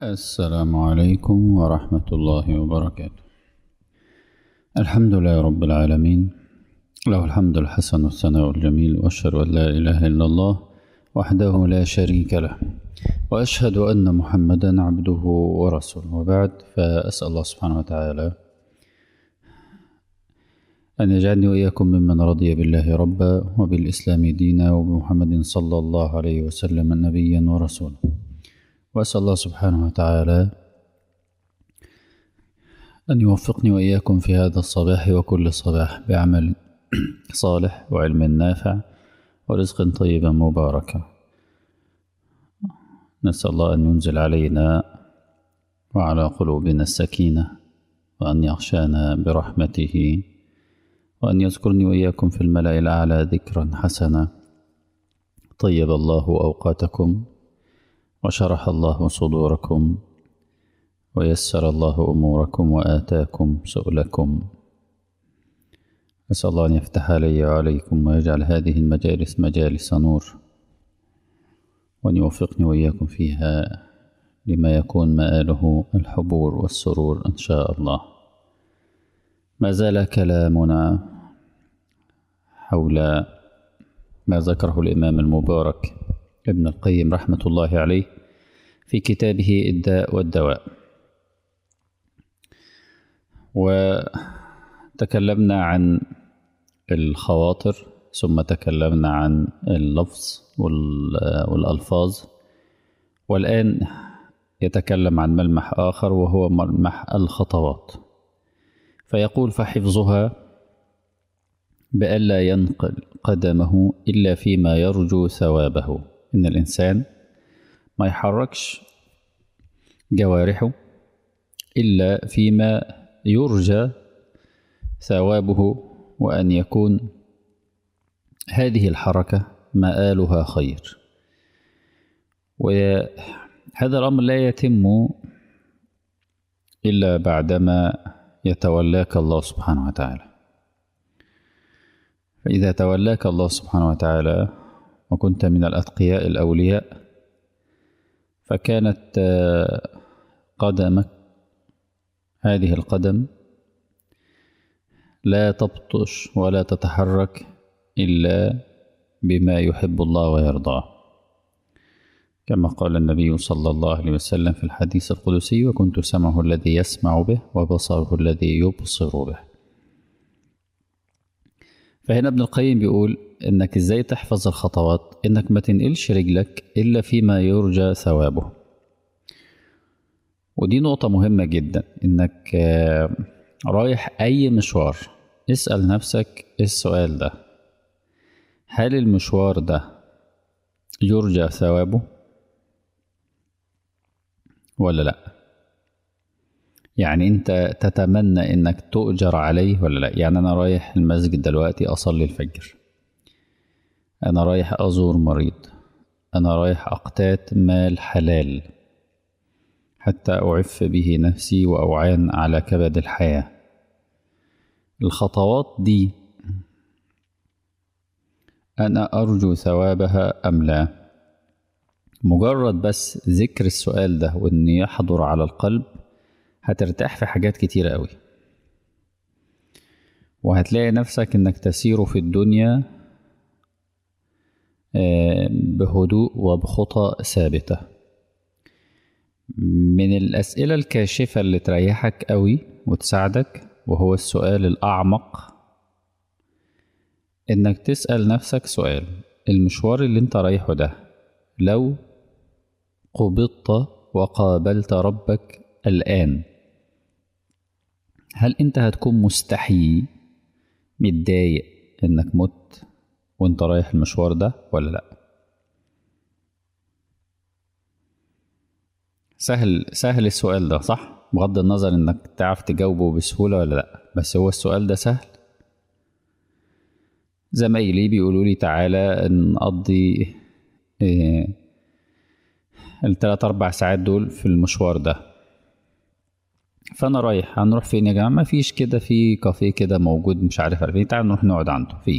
السلام عليكم ورحمة الله وبركاته الحمد لله رب العالمين له الحمد الحسن والثناء الجميل وأشهد أن لا إله إلا الله وحده لا شريك له وأشهد أن محمدا عبده ورسوله وبعد فأسأل الله سبحانه وتعالى أن يجعلني وإياكم ممن رضي بالله ربا وبالإسلام دينا وبمحمد صلى الله عليه وسلم نبيا ورسولا وأسأل الله سبحانه وتعالى أن يوفقني وإياكم في هذا الصباح وكل صباح بعمل صالح وعلم نافع ورزق طيب مبارك نسأل الله أن ينزل علينا وعلى قلوبنا السكينة وأن يغشانا برحمته وأن يذكرني وإياكم في الملأ الأعلى ذكرا حسنا طيب الله أوقاتكم وشرح الله صدوركم ويسر الله أموركم وآتاكم سؤلكم أسأل الله أن يفتح علي وعليكم ويجعل هذه المجالس مجالس نور وأن يوفقني وإياكم فيها لما يكون مآله الحبور والسرور إن شاء الله ما زال كلامنا حول ما ذكره الإمام المبارك ابن القيم رحمة الله عليه في كتابه الداء والدواء وتكلمنا عن الخواطر ثم تكلمنا عن اللفظ والألفاظ والآن يتكلم عن ملمح آخر وهو ملمح الخطوات فيقول فحفظها بألا ينقل قدمه إلا فيما يرجو ثوابه إن الإنسان ما يحركش جوارحه إلا فيما يرجى ثوابه وأن يكون هذه الحركة مآلها خير وهذا الأمر لا يتم إلا بعدما يتولاك الله سبحانه وتعالى فإذا تولاك الله سبحانه وتعالى وكنت من الأتقياء الأولياء فكانت قدمك هذه القدم لا تبطش ولا تتحرك إلا بما يحب الله ويرضاه كما قال النبي صلى الله عليه وسلم في الحديث القدسي وكنت سمعه الذي يسمع به وبصره الذي يبصر به فهنا ابن القيم بيقول انك ازاي تحفظ الخطوات انك ما تنقلش رجلك الا فيما يرجى ثوابه ودي نقطة مهمة جدا انك رايح اي مشوار اسأل نفسك السؤال ده هل المشوار ده يرجى ثوابه ولا لا يعني انت تتمنى انك تؤجر عليه ولا لا يعني انا رايح المسجد دلوقتي اصلي الفجر انا رايح ازور مريض انا رايح اقتات مال حلال حتى اعف به نفسي واعان على كبد الحياه الخطوات دي انا ارجو ثوابها ام لا مجرد بس ذكر السؤال ده وان يحضر على القلب هترتاح في حاجات كتيرة قوي وهتلاقي نفسك انك تسير في الدنيا بهدوء وبخطى ثابتة من الأسئلة الكاشفة اللي تريحك قوي وتساعدك وهو السؤال الأعمق إنك تسأل نفسك سؤال المشوار اللي انت رايحه ده لو قبضت وقابلت ربك الآن هل انت هتكون مستحيي متضايق انك مت وانت رايح المشوار ده ولا لا سهل سهل السؤال ده صح بغض النظر انك تعرف تجاوبه بسهولة ولا لا بس هو السؤال ده سهل زمايلي بيقولوا لي تعالى نقضي إيه التلات أربع ساعات دول في المشوار ده فأنا رايح هنروح فين يا جماعة ما فيش كده في كافيه كده موجود مش عارف فين تعال نروح نقعد عنده فيه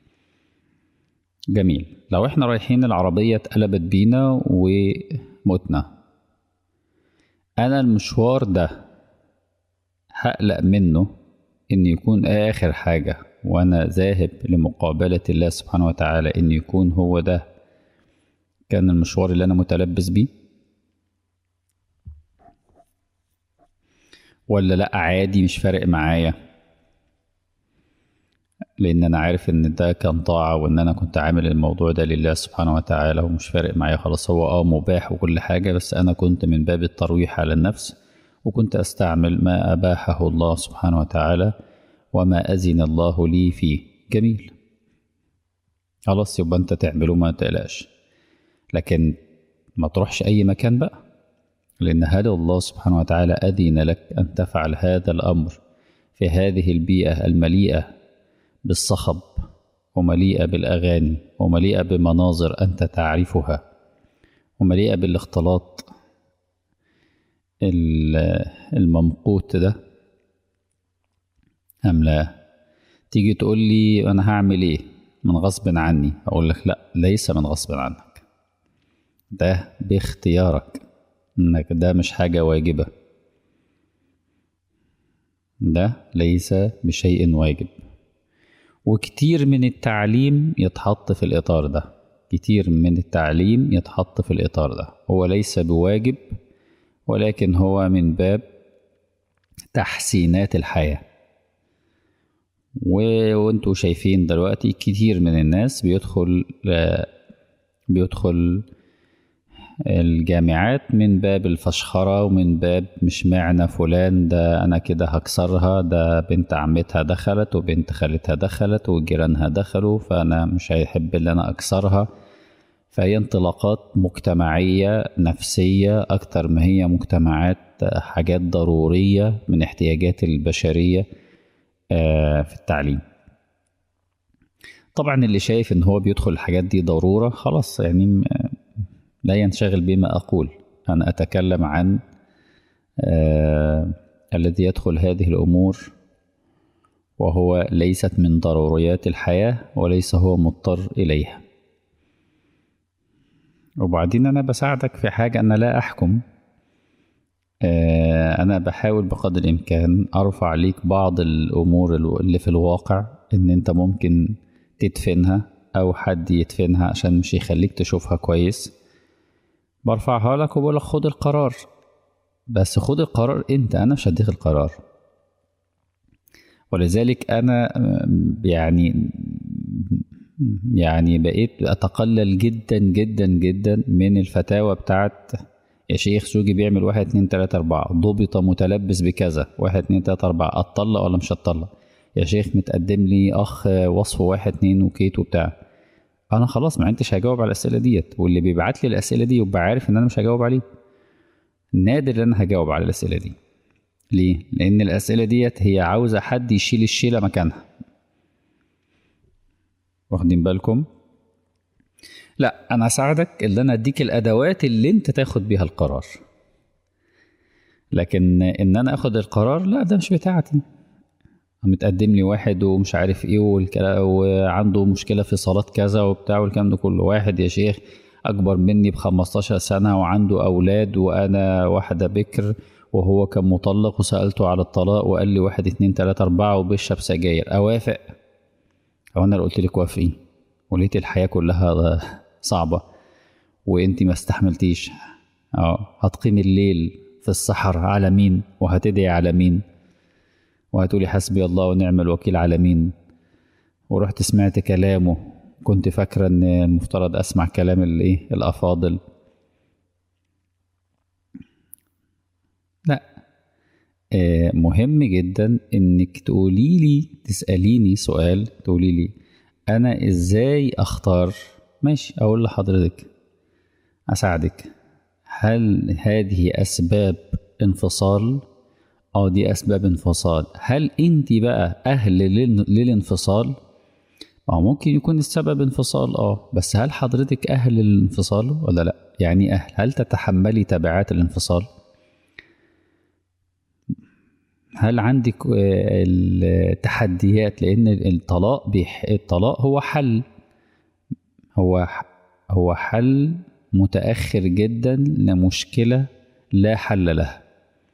جميل لو احنا رايحين العربية اتقلبت بينا ومتنا أنا المشوار ده هقلق منه إن يكون آخر حاجة وأنا ذاهب لمقابلة الله سبحانه وتعالى إن يكون هو ده كان المشوار اللي أنا متلبس بيه ولا لأ عادي مش فارق معايا لأن أنا عارف إن ده كان طاعة وإن أنا كنت عامل الموضوع ده لله سبحانه وتعالى ومش فارق معايا خلاص هو أه مباح وكل حاجة بس أنا كنت من باب الترويح على النفس وكنت أستعمل ما أباحه الله سبحانه وتعالى وما أذن الله لي فيه جميل خلاص يبقى أنت تعمله ما تقلقش لكن ما تروحش أي مكان بقى لأن هل الله سبحانه وتعالى أذن لك أن تفعل هذا الأمر في هذه البيئة المليئة بالصخب ومليئة بالأغاني ومليئة بمناظر أنت تعرفها ومليئة بالاختلاط الممقوت ده أم لا تيجي تقول لي أنا هعمل إيه من غصب عني أقول لك لا ليس من غصب عنك ده باختيارك إنك ده مش حاجة واجبة ده ليس بشيء واجب وكتير من التعليم يتحط في الإطار ده كتير من التعليم يتحط في الإطار ده هو ليس بواجب ولكن هو من باب تحسينات الحياة و... وانتوا شايفين دلوقتي كتير من الناس بيدخل بيدخل الجامعات من باب الفشخرة ومن باب مش معنى فلان ده أنا كده هكسرها ده بنت عمتها دخلت وبنت خالتها دخلت وجيرانها دخلوا فأنا مش هيحب اللي أنا أكسرها فهي انطلاقات مجتمعية نفسية أكتر ما هي مجتمعات حاجات ضرورية من احتياجات البشرية في التعليم طبعا اللي شايف ان هو بيدخل الحاجات دي ضرورة خلاص يعني لا ينشغل بما أقول أنا أتكلم عن آه الذي يدخل هذه الأمور وهو ليست من ضروريات الحياة وليس هو مضطر إليها وبعدين أنا بساعدك في حاجة أنا لا أحكم آه أنا بحاول بقدر الإمكان أرفع ليك بعض الأمور اللي في الواقع إن أنت ممكن تدفنها أو حد يدفنها عشان مش يخليك تشوفها كويس برفعها لك وبقول لك خد القرار بس خد القرار انت انا مش هديك القرار ولذلك انا يعني يعني بقيت اتقلل جدا جدا جدا من الفتاوى بتاعت يا شيخ زوجي بيعمل واحد اتنين تلاتة اربعة ضبط متلبس بكذا واحد اتنين تلاتة اربعة اتطلق ولا مش هتطلق يا شيخ متقدم لي اخ وصفه واحد اتنين وكيت وبتاع انا خلاص ما انتش هجاوب على الاسئله ديت واللي بيبعت لي الاسئله دي يبقى عارف ان انا مش هجاوب عليه نادر ان انا هجاوب على الاسئله دي ليه لان الاسئله ديت هي عاوزه حد يشيل الشيله مكانها واخدين بالكم لا انا اساعدك اللي انا اديك الادوات اللي انت تاخد بيها القرار لكن ان انا اخد القرار لا ده مش بتاعتي متقدم لي واحد ومش عارف ايه والكلام وعنده مشكله في صلاه كذا وبتاع والكلام ده كله واحد يا شيخ اكبر مني ب 15 سنه وعنده اولاد وانا واحده بكر وهو كان مطلق وسالته على الطلاق وقال لي واحد اتنين تلاته اربعه وبيشرب سجاير اوافق او انا اللي قلت لك وافقي ولقيت الحياه كلها صعبه وانت ما استحملتيش اه هتقيم الليل في السحر على مين وهتدعي على مين وهتقولي حسبي الله ونعم الوكيل على مين ورحت سمعت كلامه كنت فاكرة ان المفترض اسمع كلام الايه الافاضل لا آه مهم جدا انك تقولي لي تسأليني سؤال تقولي لي انا ازاي اختار ماشي اقول لحضرتك اساعدك هل هذه اسباب انفصال اه دي اسباب انفصال هل انت بقى اهل للانفصال اه ممكن يكون السبب انفصال اه بس هل حضرتك اهل للانفصال ولا لا يعني اهل هل تتحملي تبعات الانفصال هل عندك التحديات لان الطلاق بيح... الطلاق هو حل هو هو حل متاخر جدا لمشكله لا حل لها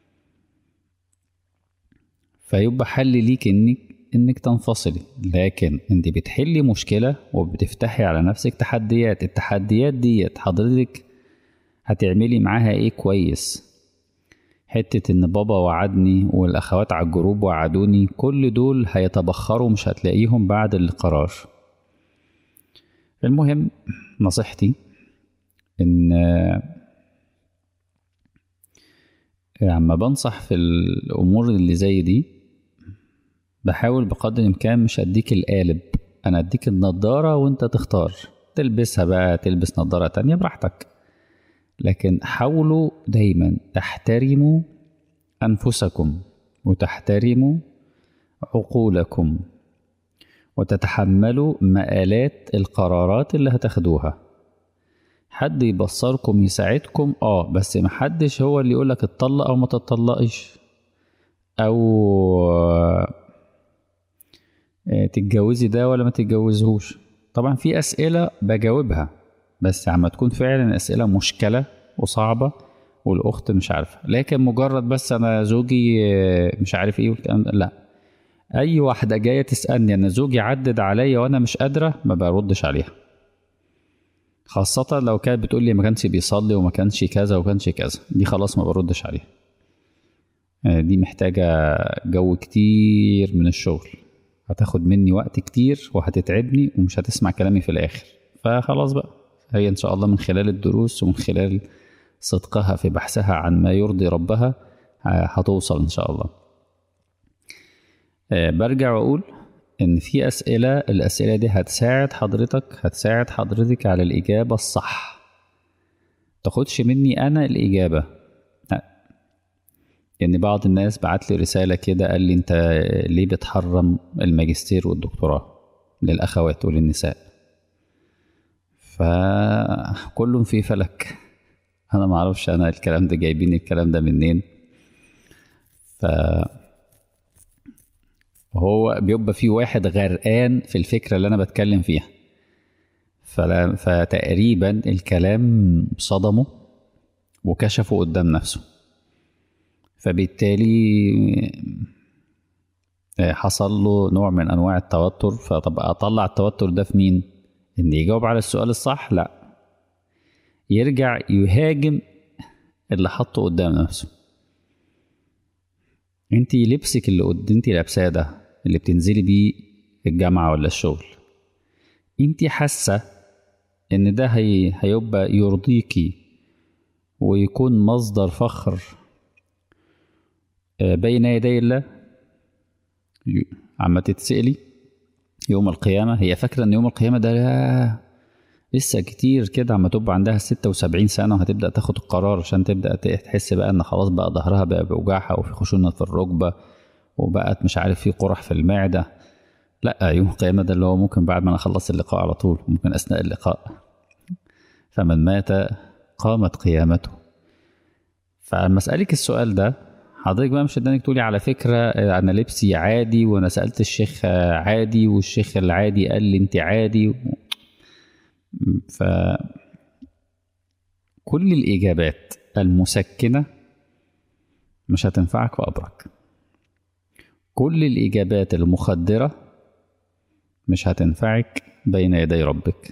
فيبقى حل ليك انك انك تنفصلي لكن انت بتحلي مشكلة وبتفتحي على نفسك تحديات التحديات ديت حضرتك هتعملي معاها ايه كويس حتة ان بابا وعدني والاخوات على الجروب وعدوني كل دول هيتبخروا مش هتلاقيهم بعد القرار المهم نصيحتي ان عما بنصح في الامور اللي زي دي بحاول بقدر الامكان مش اديك القالب انا اديك النضاره وانت تختار تلبسها بقى تلبس نضاره تانية براحتك لكن حاولوا دايما تحترموا انفسكم وتحترموا عقولكم وتتحملوا مآلات القرارات اللي هتاخدوها حد يبصركم يساعدكم اه بس محدش هو اللي يقولك اتطلق او ما تتطلقش او تتجوزي ده ولا ما تتجوزهوش طبعا في اسئله بجاوبها بس عما تكون فعلا اسئله مشكله وصعبه والاخت مش عارفه لكن مجرد بس انا زوجي مش عارف ايه والكلام ده لا اي واحده جايه تسالني ان زوجي عدد عليا وانا مش قادره ما بردش عليها خاصة لو كانت بتقول لي ما كانش بيصلي وما كانش كذا وما كانش كذا دي خلاص ما بردش عليها دي محتاجة جو كتير من الشغل هتاخد مني وقت كتير وهتتعبني ومش هتسمع كلامي في الآخر فخلاص بقى هي إن شاء الله من خلال الدروس ومن خلال صدقها في بحثها عن ما يرضي ربها هتوصل إن شاء الله برجع وأقول إن في أسئلة الأسئلة دي هتساعد حضرتك هتساعد حضرتك على الإجابة الصح تاخدش مني أنا الإجابة لا يعني بعض الناس بعت لي رسالة كده قال لي أنت ليه بتحرم الماجستير والدكتوراه للأخوات وللنساء فكل في فلك أنا معرفش أنا الكلام ده جايبين الكلام ده منين ف هو بيبقى في واحد غرقان في الفكرة اللي أنا بتكلم فيها فلا فتقريبا الكلام صدمه وكشفه قدام نفسه فبالتالي حصل له نوع من أنواع التوتر فطب أطلع التوتر ده في مين؟ إن يجاوب على السؤال الصح؟ لأ يرجع يهاجم اللي حطه قدام نفسه انت لبسك اللي قد انت لابساه ده اللي بتنزلي بيه الجامعة ولا الشغل انت حاسة ان ده هي هيبقى يرضيكي ويكون مصدر فخر بين يدي الله عما تتسألي يوم القيامة هي فاكرة ان يوم القيامة ده لسه كتير كده عما تبقى عندها ستة وسبعين سنة وهتبدأ تاخد القرار عشان تبدأ تحس بقى ان خلاص بقى ظهرها بقى بيوجعها وفي خشونة في الركبة وبقت مش عارف في قرح في المعدة لا يوم القيامة ده اللي هو ممكن بعد ما انا اخلص اللقاء على طول ممكن اثناء اللقاء فمن مات قامت قيامته فلما اسألك السؤال ده حضرتك بقى مش قدامك تقولي على فكرة أنا لبسي عادي وأنا سألت الشيخ عادي والشيخ العادي قال لي أنت عادي ف كل الإجابات المسكنة مش هتنفعك في قبرك كل الإجابات المخدرة مش هتنفعك بين يدي ربك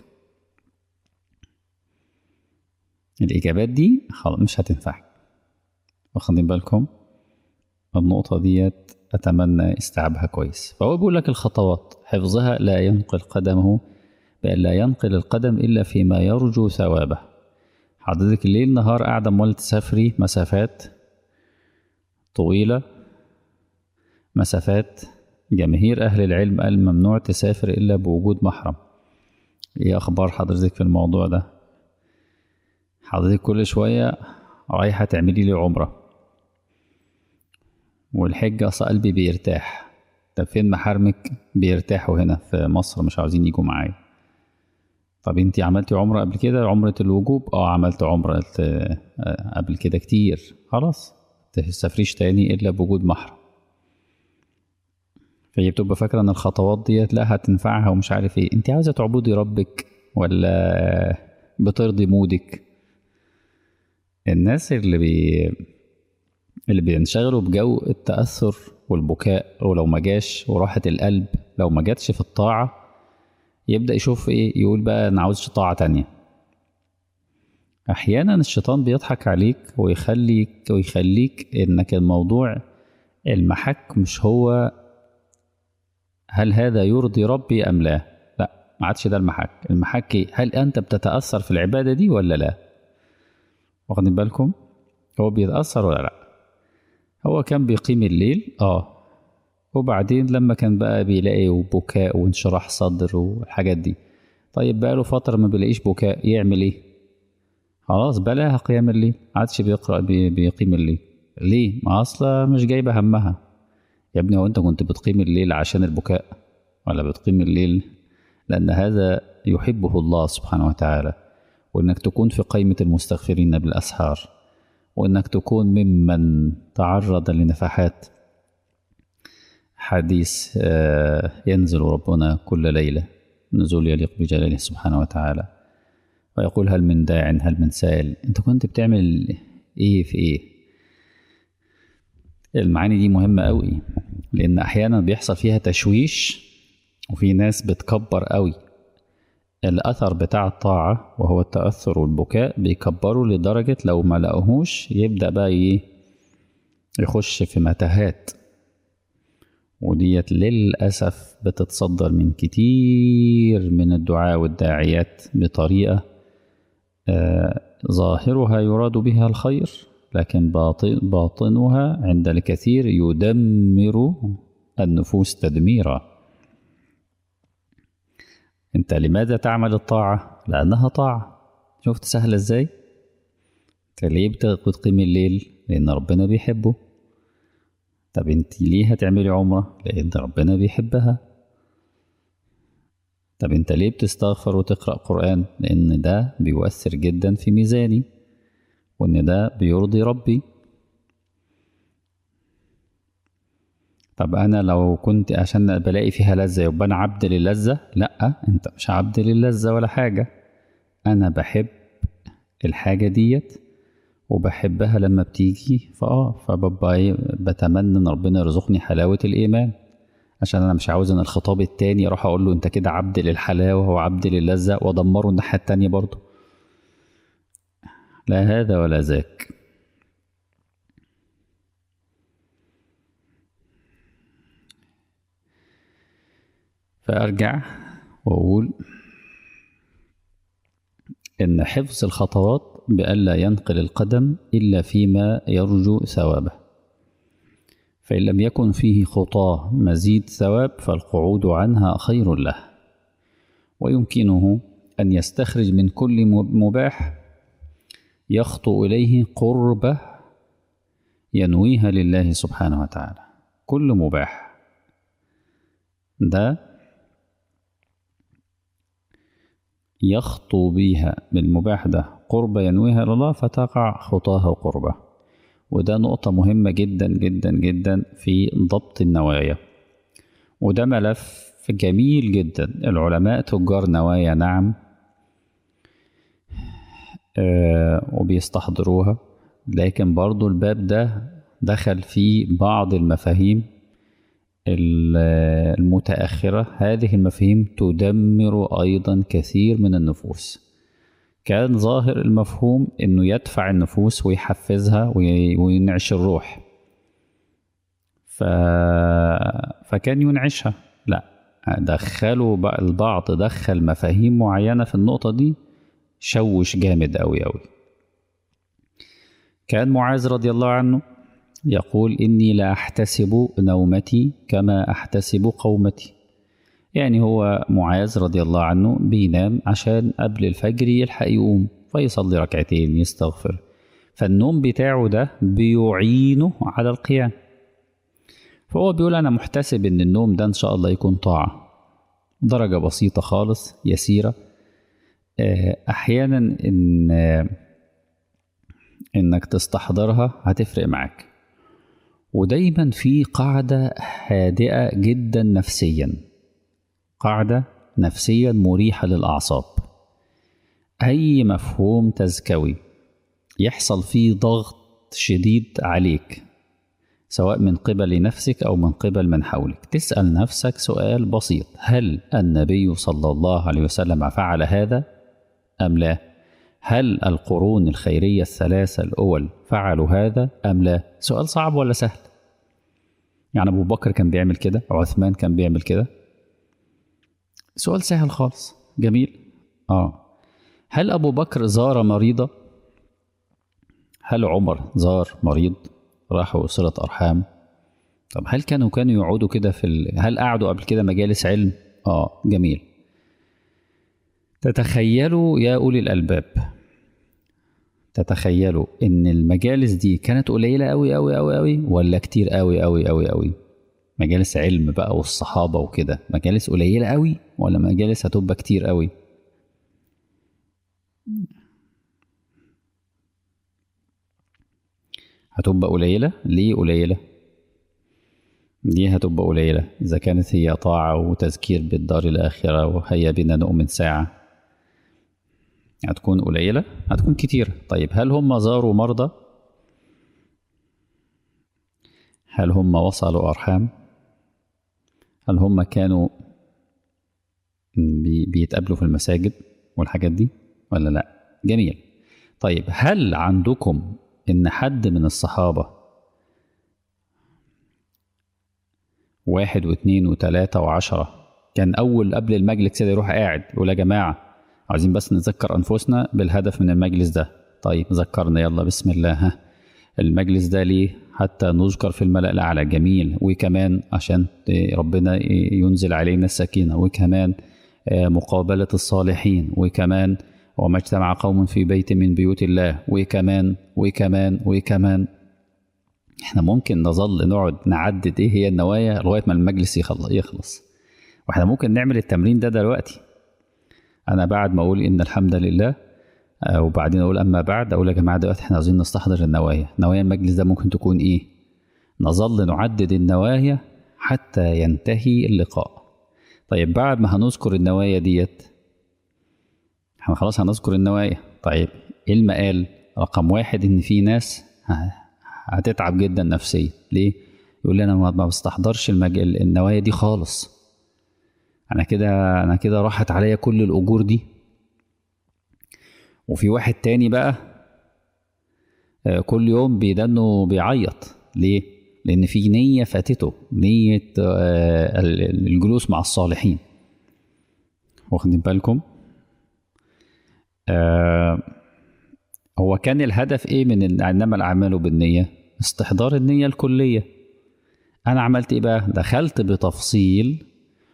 الإجابات دي خلاص مش هتنفعك واخدين بالكم النقطة ديت أتمنى استيعابها كويس فهو بيقول لك الخطوات حفظها لا ينقل قدمه بأن لا ينقل القدم إلا فيما يرجو ثوابه حضرتك الليل نهار قاعدة أمال تسافري مسافات طويلة مسافات جماهير أهل العلم قال ممنوع تسافر إلا بوجود محرم إيه أخبار حضرتك في الموضوع ده حضرتك كل شوية رايحة تعملي لي عمرة والحج أصل قلبي بيرتاح طب فين محارمك بيرتاحوا هنا في مصر مش عاوزين يجوا معايا طب انتي عملتي عمرة قبل كده عمرة الوجوب اه عملت عمرة قبل كده كتير خلاص تسافريش تاني الا بوجود محرم فهي بتبقى فاكرة ان الخطوات ديت لا هتنفعها ومش عارف ايه انت عاوزة تعبدي ربك ولا بترضي مودك الناس اللي بي اللي بينشغلوا بجو التأثر والبكاء ولو ما جاش وراحة القلب لو ما جاتش في الطاعة يبدأ يشوف ايه يقول بقى انا عاوز طاعة تانية احيانا الشيطان بيضحك عليك ويخليك ويخليك انك الموضوع المحك مش هو هل هذا يرضي ربي ام لا لا ما عادش ده المحك المحك إيه؟ هل انت بتتاثر في العباده دي ولا لا واخدين بالكم هو بيتاثر ولا لا هو كان بيقيم الليل اه وبعدين لما كان بقى بيلاقي بكاء وانشراح صدر والحاجات دي طيب بقى له فتره ما بيلاقيش بكاء يعمل ايه خلاص بلاها قيام الليل عادش بيقرا بي بيقيم الليل ليه ما اصلا مش جايبه همها يا ابني هو انت كنت بتقيم الليل عشان البكاء ولا بتقيم الليل لان هذا يحبه الله سبحانه وتعالى وانك تكون في قائمه المستغفرين بالاسحار وانك تكون ممن تعرض لنفحات حديث ينزل ربنا كل ليله نزول يليق بجلاله سبحانه وتعالى ويقول هل من داع هل من سائل انت كنت بتعمل ايه في ايه المعاني دي مهمة قوي لأن أحيانا بيحصل فيها تشويش وفي ناس بتكبر قوي الأثر بتاع الطاعة وهو التأثر والبكاء بيكبروا لدرجة لو ما لقوهوش يبدأ بقى إيه يخش في متاهات وديت للأسف بتتصدر من كتير من الدعاء والداعيات بطريقة آه ظاهرها يراد بها الخير لكن باطن باطنها عند الكثير يدمر النفوس تدميرا انت لماذا تعمل الطاعة لأنها طاعة شفت سهلة ازاي انت ليه بتقيم الليل لأن ربنا بيحبه طب انت ليه هتعملي عمرة لأن ربنا بيحبها طب انت ليه بتستغفر وتقرأ قرآن لأن ده بيؤثر جدا في ميزاني وان ده بيرضي ربي طب انا لو كنت عشان بلاقي فيها لذة يبقى انا عبد للذة لا انت مش عبد للذة ولا حاجة انا بحب الحاجة ديت وبحبها لما بتيجي فاه فببقى بتمنى ان ربنا يرزقني حلاوة الايمان عشان انا مش عاوز ان الخطاب التاني اروح اقول له انت كده عبد للحلاوة وعبد للذة وادمره الناحية التانية برضه لا هذا ولا ذاك فأرجع وأقول إن حفظ الخطوات بألا ينقل القدم إلا فيما يرجو ثوابه فإن لم يكن فيه خطاه مزيد ثواب فالقعود عنها خير له ويمكنه أن يستخرج من كل مباح يخطو إليه قربة ينويها لله سبحانه وتعالى كل مباح ده يخطو بها بالمباح ده قربة ينويها لله فتقع خطاه قربة وده نقطة مهمة جدا جدا جدا في ضبط النوايا وده ملف جميل جدا العلماء تجار نوايا نعم آه وبيستحضروها لكن برضو الباب ده دخل فيه بعض المفاهيم المتأخرة هذه المفاهيم تدمر أيضا كثير من النفوس كان ظاهر المفهوم أنه يدفع النفوس ويحفزها وينعش الروح ف... فكان ينعشها لا دخلوا البعض دخل مفاهيم معينة في النقطة دي شوش جامد أوي أوي كان معاذ رضي الله عنه يقول إني لا أحتسب نومتي كما أحتسب قومتي يعني هو معاذ رضي الله عنه بينام عشان قبل الفجر يلحق يقوم فيصلي ركعتين يستغفر فالنوم بتاعه ده بيعينه على القيام فهو بيقول أنا محتسب إن النوم ده إن شاء الله يكون طاعة درجة بسيطة خالص يسيرة أحيانا إن إنك تستحضرها هتفرق معاك ودايما في قاعدة هادئة جدا نفسيا قاعدة نفسيا مريحة للأعصاب أي مفهوم تزكوي يحصل فيه ضغط شديد عليك سواء من قبل نفسك أو من قبل من حولك تسأل نفسك سؤال بسيط هل النبي صلى الله عليه وسلم فعل هذا أم لا هل القرون الخيرية الثلاثة الأول فعلوا هذا أم لا سؤال صعب ولا سهل يعني أبو بكر كان بيعمل كده عثمان كان بيعمل كده سؤال سهل خالص جميل آه هل أبو بكر زار مريضة هل عمر زار مريض راحوا صلة أرحام طب هل كانوا كانوا يقعدوا كده في ال... هل قعدوا قبل كده مجالس علم اه جميل تتخيلوا يا أولي الألباب تتخيلوا إن المجالس دي كانت قليلة أوي أوي أوي أوي ولا كتير أوي أوي أوي أوي مجالس علم بقى والصحابة وكده مجالس قليلة أوي ولا مجالس هتبقى كتير أوي هتبقى قليلة ليه قليلة ليه هتبقى قليلة إذا كانت هي طاعة وتذكير بالدار الآخرة وهيا بنا نؤمن ساعة هتكون قليلة هتكون كتيرة طيب هل هم زاروا مرضى هل هم وصلوا أرحام هل هم كانوا بي بيتقابلوا في المساجد والحاجات دي ولا لا جميل طيب هل عندكم إن حد من الصحابة واحد واثنين وثلاثة وعشرة كان أول قبل المجلس كده يروح قاعد يقول يا جماعة عايزين بس نذكر أنفسنا بالهدف من المجلس ده طيب ذكرنا يلا بسم الله ها المجلس ده ليه حتى نذكر في الملأ الأعلى جميل وكمان عشان ربنا ينزل علينا السكينة وكمان مقابلة الصالحين وكمان وما اجتمع قوم في بيت من بيوت الله وكمان وكمان وكمان احنا ممكن نظل نقعد نعدد ايه هي النوايا لغايه ما المجلس يخلص واحنا ممكن نعمل التمرين ده دلوقتي انا بعد ما اقول ان الحمد لله وبعدين اقول اما بعد اقول يا جماعه دلوقتي احنا عايزين نستحضر النوايا نوايا المجلس ده ممكن تكون ايه نظل نعدد النوايا حتى ينتهي اللقاء طيب بعد ما هنذكر النوايا ديت احنا خلاص هنذكر النوايا طيب ايه المقال رقم واحد ان في ناس هتتعب جدا نفسيا ليه يقول لي انا ما بستحضرش المجال النوايا دي خالص انا كده انا كده راحت عليا كل الاجور دي وفي واحد تاني بقى كل يوم بيدنه بيعيط ليه لان في نيه فاتته نيه الجلوس مع الصالحين واخدين بالكم آه هو كان الهدف ايه من انما الاعمال بالنيه استحضار النيه الكليه انا عملت ايه بقى دخلت بتفصيل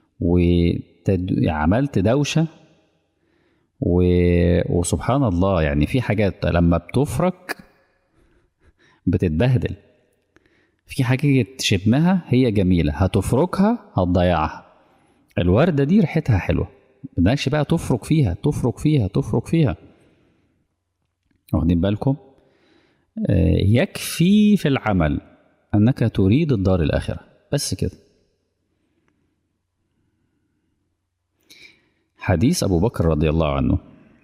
وعملت دوشه و... وسبحان الله يعني في حاجات لما بتفرك بتتبهدل في حاجات تشمها هي جميلة هتفركها هتضيعها الوردة دي ريحتها حلوة بدناش بقى تفرك فيها تفرك فيها تفرك فيها واخدين بالكم آه يكفي في العمل أنك تريد الدار الآخرة بس كده حديث أبو بكر رضي الله عنه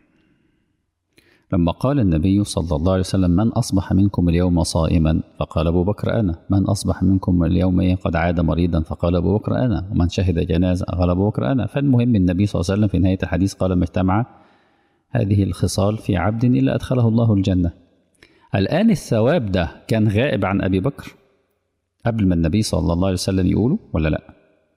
لما قال النبي صلى الله عليه وسلم من أصبح منكم اليوم صائما فقال أبو بكر أنا من أصبح منكم اليوم قد عاد مريضا فقال أبو بكر أنا ومن شهد جنازة قال أبو بكر أنا فالمهم النبي صلى الله عليه وسلم في نهاية الحديث قال ما اجتمع هذه الخصال في عبد إلا أدخله الله الجنة الآن الثواب ده كان غائب عن أبي بكر قبل ما النبي صلى الله عليه وسلم يقوله ولا لأ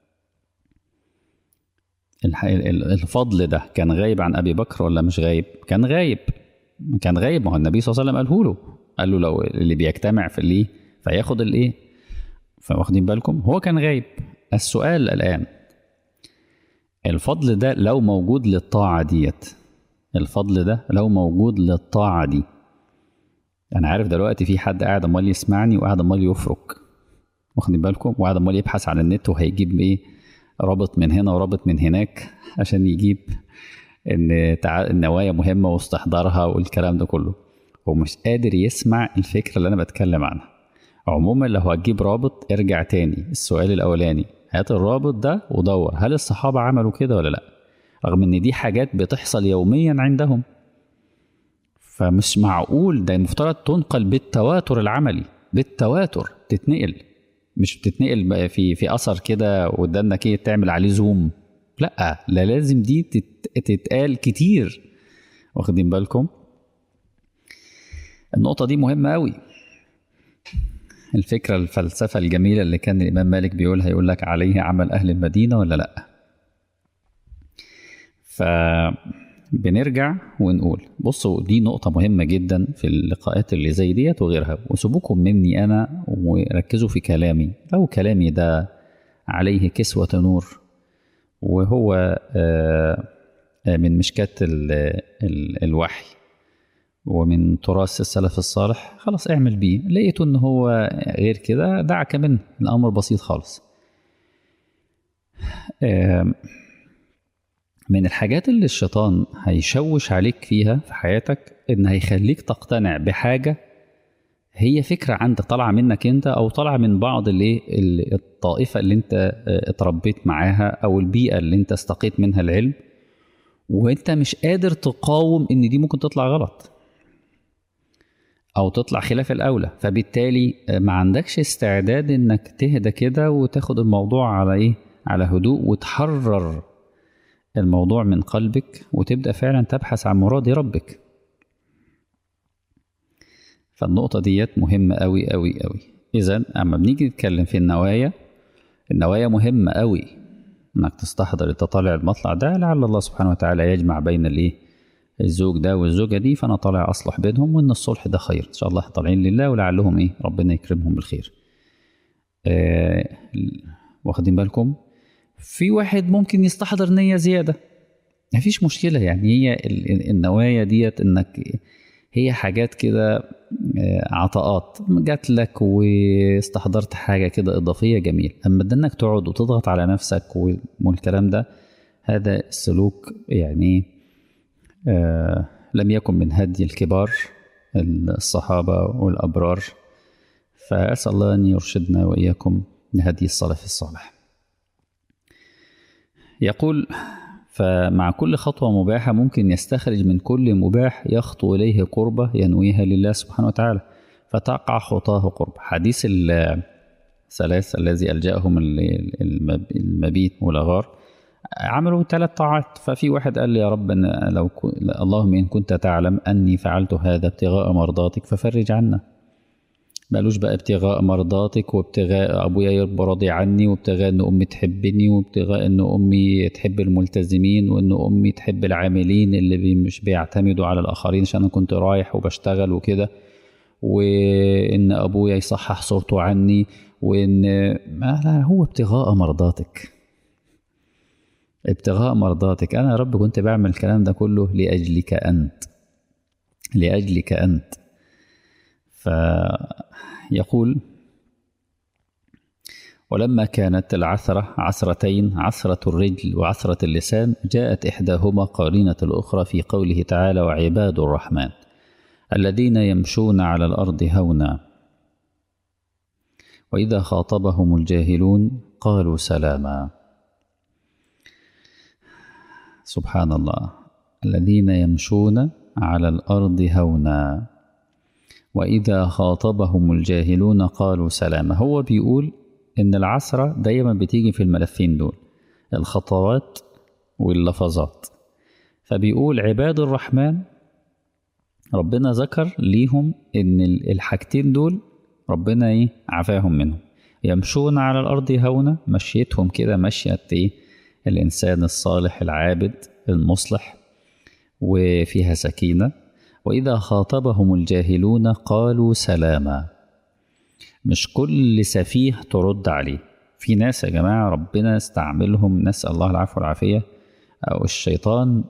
الفضل ده كان غايب عن ابي بكر ولا مش غايب كان غايب كان غايب ما هو النبي صلى الله عليه وسلم قاله له قال له لو اللي بيجتمع في الايه فياخد الايه فواخدين بالكم هو كان غايب السؤال الان الفضل ده لو موجود للطاعه ديت الفضل ده لو موجود للطاعه دي انا عارف دلوقتي في حد قاعد امال يسمعني وقاعد امال يفرك واخدين بالكم وقاعد امال يبحث على النت وهيجيب ايه رابط من هنا ورابط من هناك عشان يجيب ان تع... النوايا مهمه واستحضارها والكلام ده كله هو مش قادر يسمع الفكره اللي انا بتكلم عنها عموما لو هتجيب رابط ارجع تاني السؤال الاولاني هات الرابط ده ودور هل الصحابه عملوا كده ولا لا رغم ان دي حاجات بتحصل يوميا عندهم فمش معقول ده المفترض تنقل بالتواتر العملي بالتواتر تتنقل مش بتتنقل بقى في في اثر كده قدامك ايه تعمل عليه زوم لا لا لازم دي تت- تتقال كتير واخدين بالكم النقطة دي مهمة قوي الفكرة الفلسفة الجميلة اللي كان الإمام مالك بيقولها يقول لك عليه عمل أهل المدينة ولا لأ فبنرجع ونقول بصوا دي نقطة مهمة جدا في اللقاءات اللي زي ديت وغيرها وسيبوكم مني أنا وركزوا في كلامي لو كلامي ده عليه كسوة نور وهو آه، آه، من مشكات ال- ال- الوحي ومن تراث السلف الصالح خلاص اعمل بيه لقيته ان هو غير كده دعك منه الامر بسيط خالص آم، من الحاجات اللي الشيطان هيشوش عليك فيها في حياتك ان هيخليك تقتنع بحاجه هي فكره عندك طالعه منك انت او طالعه من بعض الايه ال- الطائفه اللي انت آه، اتربيت معاها او البيئه اللي انت استقيت منها العلم وانت مش قادر تقاوم ان دي ممكن تطلع غلط او تطلع خلاف الاولى فبالتالي ما عندكش استعداد انك تهدى كده وتاخد الموضوع على ايه على هدوء وتحرر الموضوع من قلبك وتبدا فعلا تبحث عن مراد ربك فالنقطه ديت مهمه قوي قوي قوي اذا اما بنيجي نتكلم في النوايا النوايا مهمه قوي انك تستحضر انت طالع المطلع ده لعل الله سبحانه وتعالى يجمع بين الايه الزوج ده والزوجه دي فانا طالع اصلح بينهم وان الصلح ده خير ان شاء الله احنا طالعين لله ولعلهم ايه ربنا يكرمهم بالخير آه واخدين بالكم في واحد ممكن يستحضر نيه زياده مفيش مشكله يعني هي ال- ال- النوايا ديت انك هي حاجات كده آه، عطاءات جات لك واستحضرت حاجه كده اضافيه جميل اما ده انك تقعد وتضغط على نفسك و- والكلام ده هذا السلوك يعني آه، لم يكن من هدي الكبار الصحابه والابرار فاسال الله ان يرشدنا واياكم لهدي السلف الصالح يقول فمع كل خطوة مباحة ممكن يستخرج من كل مباح يخطو إليه قربة ينويها لله سبحانه وتعالى فتقع خطاه قرب حديث الثلاث الذي ألجأهم ال- المب- المبيت والغار عملوا ثلاث طاعات ففي واحد قال لي يا رب أن لو ك... اللهم إن كنت تعلم أني فعلت هذا ابتغاء مرضاتك ففرج عنا مالوش بقى ابتغاء مرضاتك وابتغاء ابويا يبقى راضي عني وابتغاء ان امي تحبني وابتغاء ان امي تحب الملتزمين وان امي تحب العاملين اللي بي مش بيعتمدوا على الاخرين عشان انا كنت رايح وبشتغل وكده وان ابويا يصحح صورته عني وان ما لا هو ابتغاء مرضاتك ابتغاء مرضاتك انا يا رب كنت بعمل الكلام ده كله لاجلك انت لاجلك انت فيقول ولما كانت العثرة عثرتين عثرة الرجل وعثرة اللسان جاءت إحداهما قارنة الأخرى في قوله تعالى وعباد الرحمن الذين يمشون على الأرض هونا وإذا خاطبهم الجاهلون قالوا سلاما سبحان الله الذين يمشون على الأرض هونا وإذا خاطبهم الجاهلون قالوا سلاما هو بيقول إن العثرة دايما بتيجي في الملفين دول الخطوات واللفظات فبيقول عباد الرحمن ربنا ذكر ليهم إن الحاجتين دول ربنا إيه عفاهم منهم يمشون على الأرض هونا مشيتهم كده مشية إيه الإنسان الصالح العابد المصلح وفيها سكينة وإذا خاطبهم الجاهلون قالوا سلاما مش كل سفيه ترد عليه في ناس يا جماعة ربنا استعملهم نسأل الله العفو والعافية أو الشيطان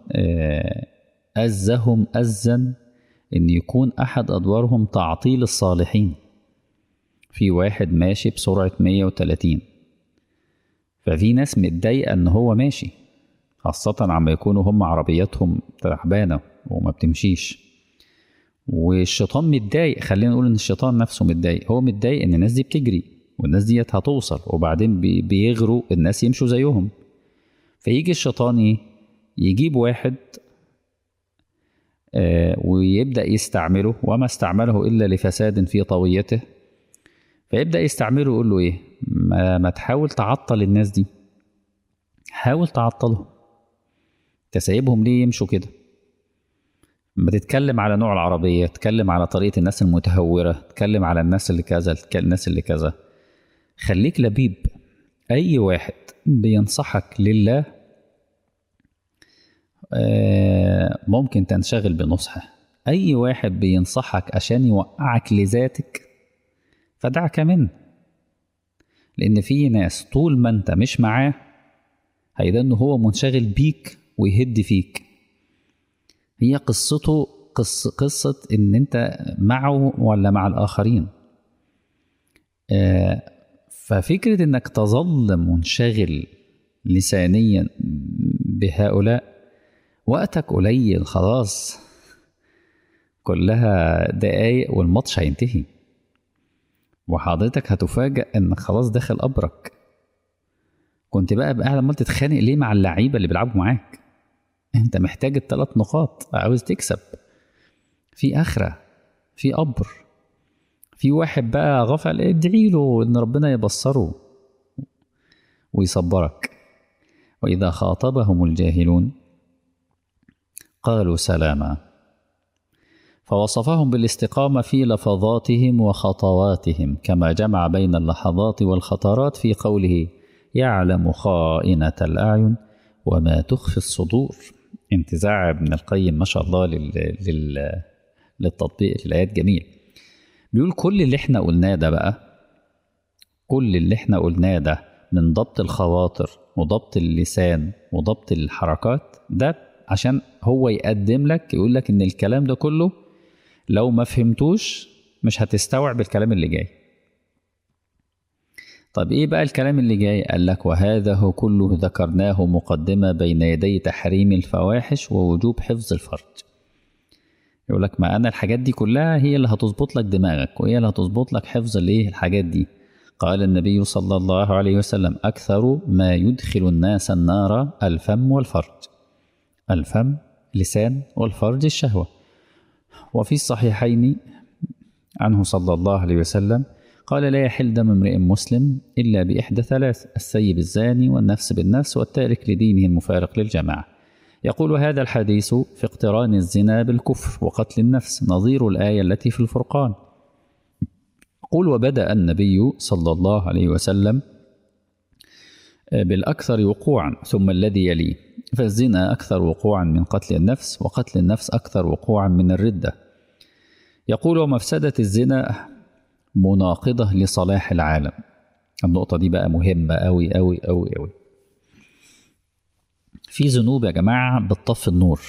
أزهم أزا إن يكون أحد أدوارهم تعطيل الصالحين في واحد ماشي بسرعة 130 ففي ناس متضايقة إن هو ماشي خاصة عما يكونوا هم عربياتهم تعبانة وما بتمشيش والشيطان متضايق خلينا نقول ان الشيطان نفسه متضايق هو متضايق ان الناس دي بتجري والناس ديت هتوصل وبعدين بيغروا الناس يمشوا زيهم فيجي الشيطان ايه يجيب واحد آه، ويبدأ يستعمله وما استعمله إلا لفساد في طويته فيبدأ يستعمله يقول له إيه ما, ما تحاول تعطل الناس دي حاول تعطلهم تسيبهم ليه يمشوا كده ما تتكلم على نوع العربية تتكلم على طريقة الناس المتهورة تتكلم على الناس اللي كذا الناس اللي كذا خليك لبيب أي واحد بينصحك لله آه، ممكن تنشغل بنصحه أي واحد بينصحك عشان يوقعك لذاتك فدعك منه لأن في ناس طول ما أنت مش معاه هيدن هو منشغل بيك ويهد فيك هي قصته قص قصة إن أنت معه ولا مع الآخرين آه، ففكرة إنك تظل منشغل لسانيا بهؤلاء وقتك قليل خلاص كلها دقايق والماتش هينتهي وحضرتك هتفاجأ انك خلاص داخل قبرك كنت بقى قاعد عمال تتخانق ليه مع اللعيبه اللي بيلعبوا معاك انت محتاج الثلاث نقاط عاوز تكسب في اخره في قبر في واحد بقى غفل ادعي له ان ربنا يبصره ويصبرك واذا خاطبهم الجاهلون قالوا سلاما فوصفهم بالاستقامه في لفظاتهم وخطواتهم كما جمع بين اللحظات والخطرات في قوله يعلم خائنه الاعين وما تخفي الصدور انتزاع ابن القيم ما شاء الله لل... لل... للتطبيق الايات جميل بيقول كل اللي احنا قلناه ده بقى كل اللي احنا قلناه ده من ضبط الخواطر وضبط اللسان وضبط الحركات ده عشان هو يقدم لك يقول لك ان الكلام ده كله لو ما فهمتوش مش هتستوعب الكلام اللي جاي طب ايه بقى الكلام اللي جاي قال لك وهذا هو كله ذكرناه مقدمة بين يدي تحريم الفواحش ووجوب حفظ الفرج يقول لك ما انا الحاجات دي كلها هي اللي هتظبط لك دماغك وهي اللي هتظبط لك حفظ الايه الحاجات دي قال النبي صلى الله عليه وسلم اكثر ما يدخل الناس النار الفم والفرج الفم لسان والفرج الشهوه وفي الصحيحين عنه صلى الله عليه وسلم قال لا يحل دم امرئ مسلم إلا بإحدى ثلاث السيب الزاني والنفس بالنفس والتارك لدينه المفارق للجماعة يقول هذا الحديث في اقتران الزنا بالكفر وقتل النفس نظير الآية التي في الفرقان قل وبدأ النبي صلى الله عليه وسلم بالأكثر وقوعا ثم الذي يليه فالزنا أكثر وقوعا من قتل النفس وقتل النفس أكثر وقوعا من الردة يقول ومفسدة الزنا مناقضة لصلاح العالم النقطة دي بقى مهمة أوي أوي أوي أوي في ذنوب يا جماعة بتطفي النور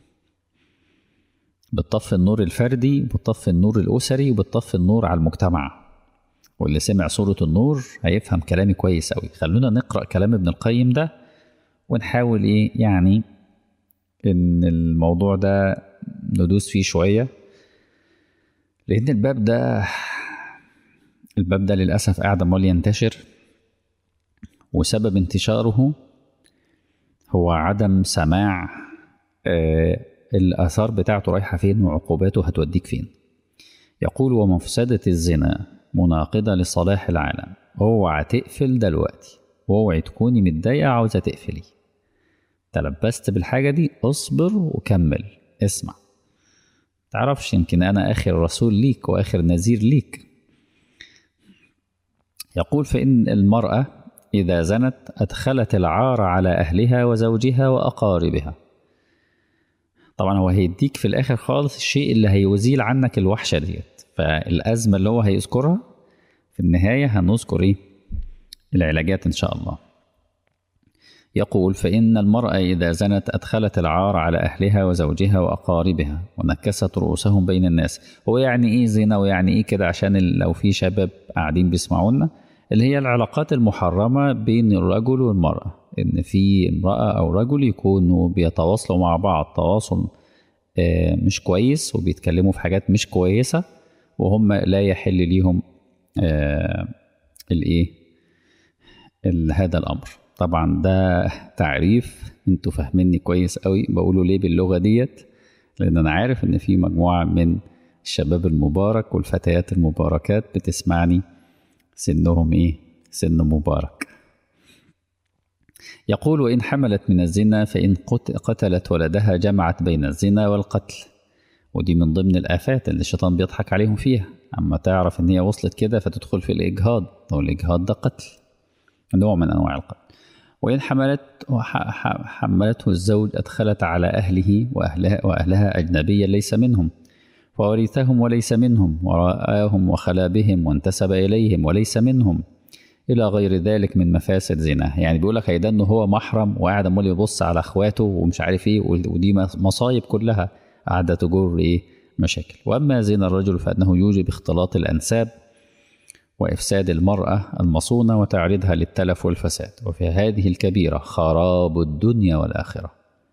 بتطفي النور الفردي وبتطفي النور الأسري وبتطفي النور على المجتمع واللي سمع سورة النور هيفهم كلامي كويس أوي خلونا نقرأ كلام ابن القيم ده ونحاول إيه يعني إن الموضوع ده ندوس فيه شوية لأن الباب ده الباب ده للأسف قاعد عمال ينتشر وسبب انتشاره هو عدم سماع آه الآثار بتاعته رايحة فين وعقوباته هتوديك فين يقول ومفسدة الزنا مناقضة لصلاح العالم اوعى تقفل دلوقتي واوعي تكوني متضايقة عاوزة تقفلي تلبست بالحاجة دي اصبر وكمل اسمع تعرفش يمكن أنا آخر رسول ليك وآخر نذير ليك يقول فإن المرأة إذا زنت أدخلت العار على أهلها وزوجها وأقاربها طبعا هو هيديك في الآخر خالص الشيء اللي هيزيل عنك الوحشة ديت فالأزمة اللي هو هيذكرها في النهاية هنذكر إيه العلاجات إن شاء الله يقول فإن المرأة إذا زنت أدخلت العار على أهلها وزوجها وأقاربها ونكست رؤوسهم بين الناس هو يعني إيه زنا ويعني إيه كده عشان لو في شباب قاعدين بيسمعونا اللي هي العلاقات المحرمة بين الرجل والمرأة إن في امرأة أو رجل يكونوا بيتواصلوا مع بعض تواصل مش كويس وبيتكلموا في حاجات مش كويسة وهم لا يحل ليهم الإيه هذا الأمر طبعا ده تعريف انتوا فاهميني كويس قوي بقوله ليه باللغة ديت لان انا عارف ان في مجموعه من الشباب المبارك والفتيات المباركات بتسمعني سنهم ايه سن مبارك يقول وإن حملت من الزنا فإن قتلت ولدها جمعت بين الزنا والقتل ودي من ضمن الآفات اللي الشيطان بيضحك عليهم فيها أما تعرف إن هي وصلت كده فتدخل في الإجهاض والإجهاض ده قتل نوع من أنواع القتل وإن حملت حملته الزوج أدخلت على أهله وأهلها, وأهلها أجنبيا ليس منهم فورثهم وليس منهم ورآهم وخلا بهم وانتسب إليهم وليس منهم إلى غير ذلك من مفاسد زنا يعني بيقول لك هيدا إنه هو محرم وقاعد عمال يبص على إخواته ومش عارف إيه ودي مصايب كلها قاعدة تجر إيه مشاكل وأما زنا الرجل فإنه يوجب اختلاط الأنساب وإفساد المرأة المصونة وتعريضها للتلف والفساد وفي هذه الكبيرة خراب الدنيا والآخرة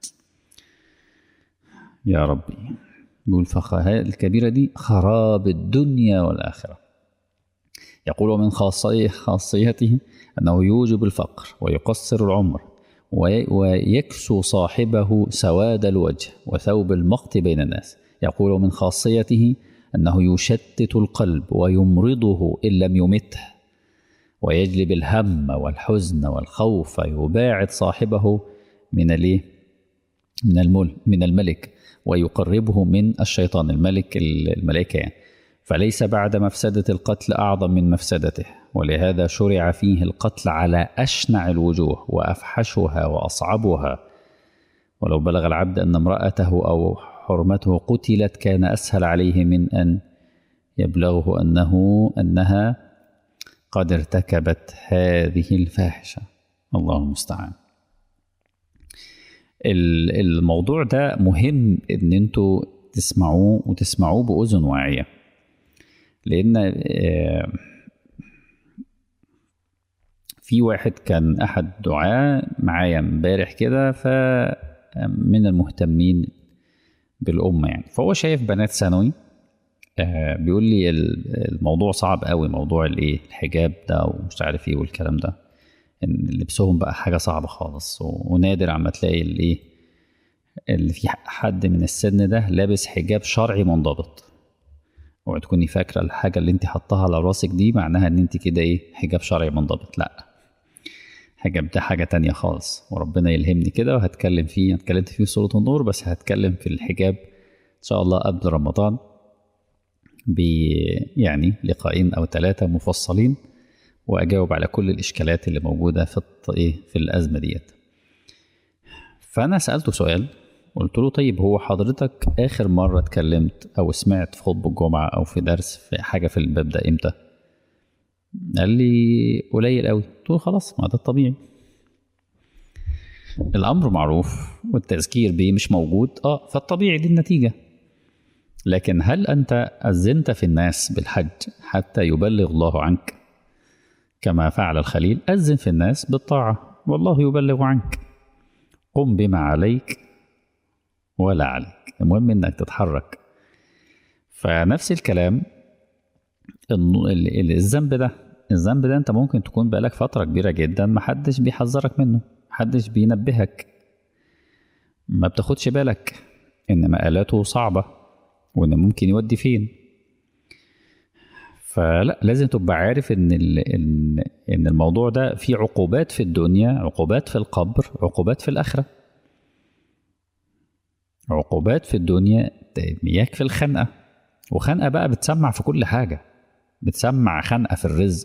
يا ربي يقول الكبيرة دي خراب الدنيا والآخرة يقول ومن خاصية خاصيته أنه يوجب الفقر ويقصر العمر ويكسو صاحبه سواد الوجه وثوب المقت بين الناس يقول من خاصيته أنه يشتت القلب ويمرضه إن لم يمته ويجلب الهم والحزن والخوف يباعد صاحبه من الايه من المل من الملك ويقربه من الشيطان الملك الملائكه يعني فليس بعد مفسده القتل اعظم من مفسدته ولهذا شرع فيه القتل على اشنع الوجوه وافحشها واصعبها ولو بلغ العبد ان امراته او حرمته قتلت كان اسهل عليه من ان يبلغه انه انها قد ارتكبت هذه الفاحشه الله المستعان الموضوع ده مهم ان انتوا تسمعوه وتسمعوه باذن واعيه لان في واحد كان احد دعاة معايا امبارح كده ف من المهتمين بالامه يعني فهو شايف بنات ثانوي بيقول لي الموضوع صعب قوي موضوع الايه الحجاب ده ومش عارف ايه والكلام ده ان لبسهم بقى حاجه صعبه خالص ونادر عما تلاقي الايه اللي في حد من السن ده لابس حجاب شرعي منضبط اوعي تكوني فاكره الحاجه اللي انت حطاها على راسك دي معناها ان انت كده ايه حجاب شرعي منضبط لا حجاب ده حاجه تانية خالص وربنا يلهمني كده وهتكلم فيه اتكلمت فيه في سوره النور بس هتكلم في الحجاب ان شاء الله قبل رمضان ب يعني لقاءين او ثلاثه مفصلين واجاوب على كل الاشكالات اللي موجوده في ايه في الازمه ديت فانا سالته سؤال قلت له طيب هو حضرتك اخر مره اتكلمت او سمعت في خطبه الجمعه او في درس في حاجه في الباب ده امتى قال لي قليل قوي قلت له خلاص ما ده الطبيعي الامر معروف والتذكير بيه مش موجود اه فالطبيعي دي النتيجه لكن هل انت اذنت في الناس بالحج حتى يبلغ الله عنك كما فعل الخليل اذن في الناس بالطاعه والله يبلغ عنك قم بما عليك ولا عليك المهم انك تتحرك فنفس الكلام الذنب ده الذنب ده انت ممكن تكون بقالك فتره كبيره جدا محدش بيحذرك منه محدش بينبهك ما بتاخدش بالك ان مقالاته صعبه وان ممكن يودي فين فلا لازم تبقى عارف ان ان ان الموضوع ده فيه عقوبات في الدنيا عقوبات في القبر عقوبات في الاخره عقوبات في الدنيا يكفي الخنقه وخنقه بقى بتسمع في كل حاجه بتسمع خنقه في الرزق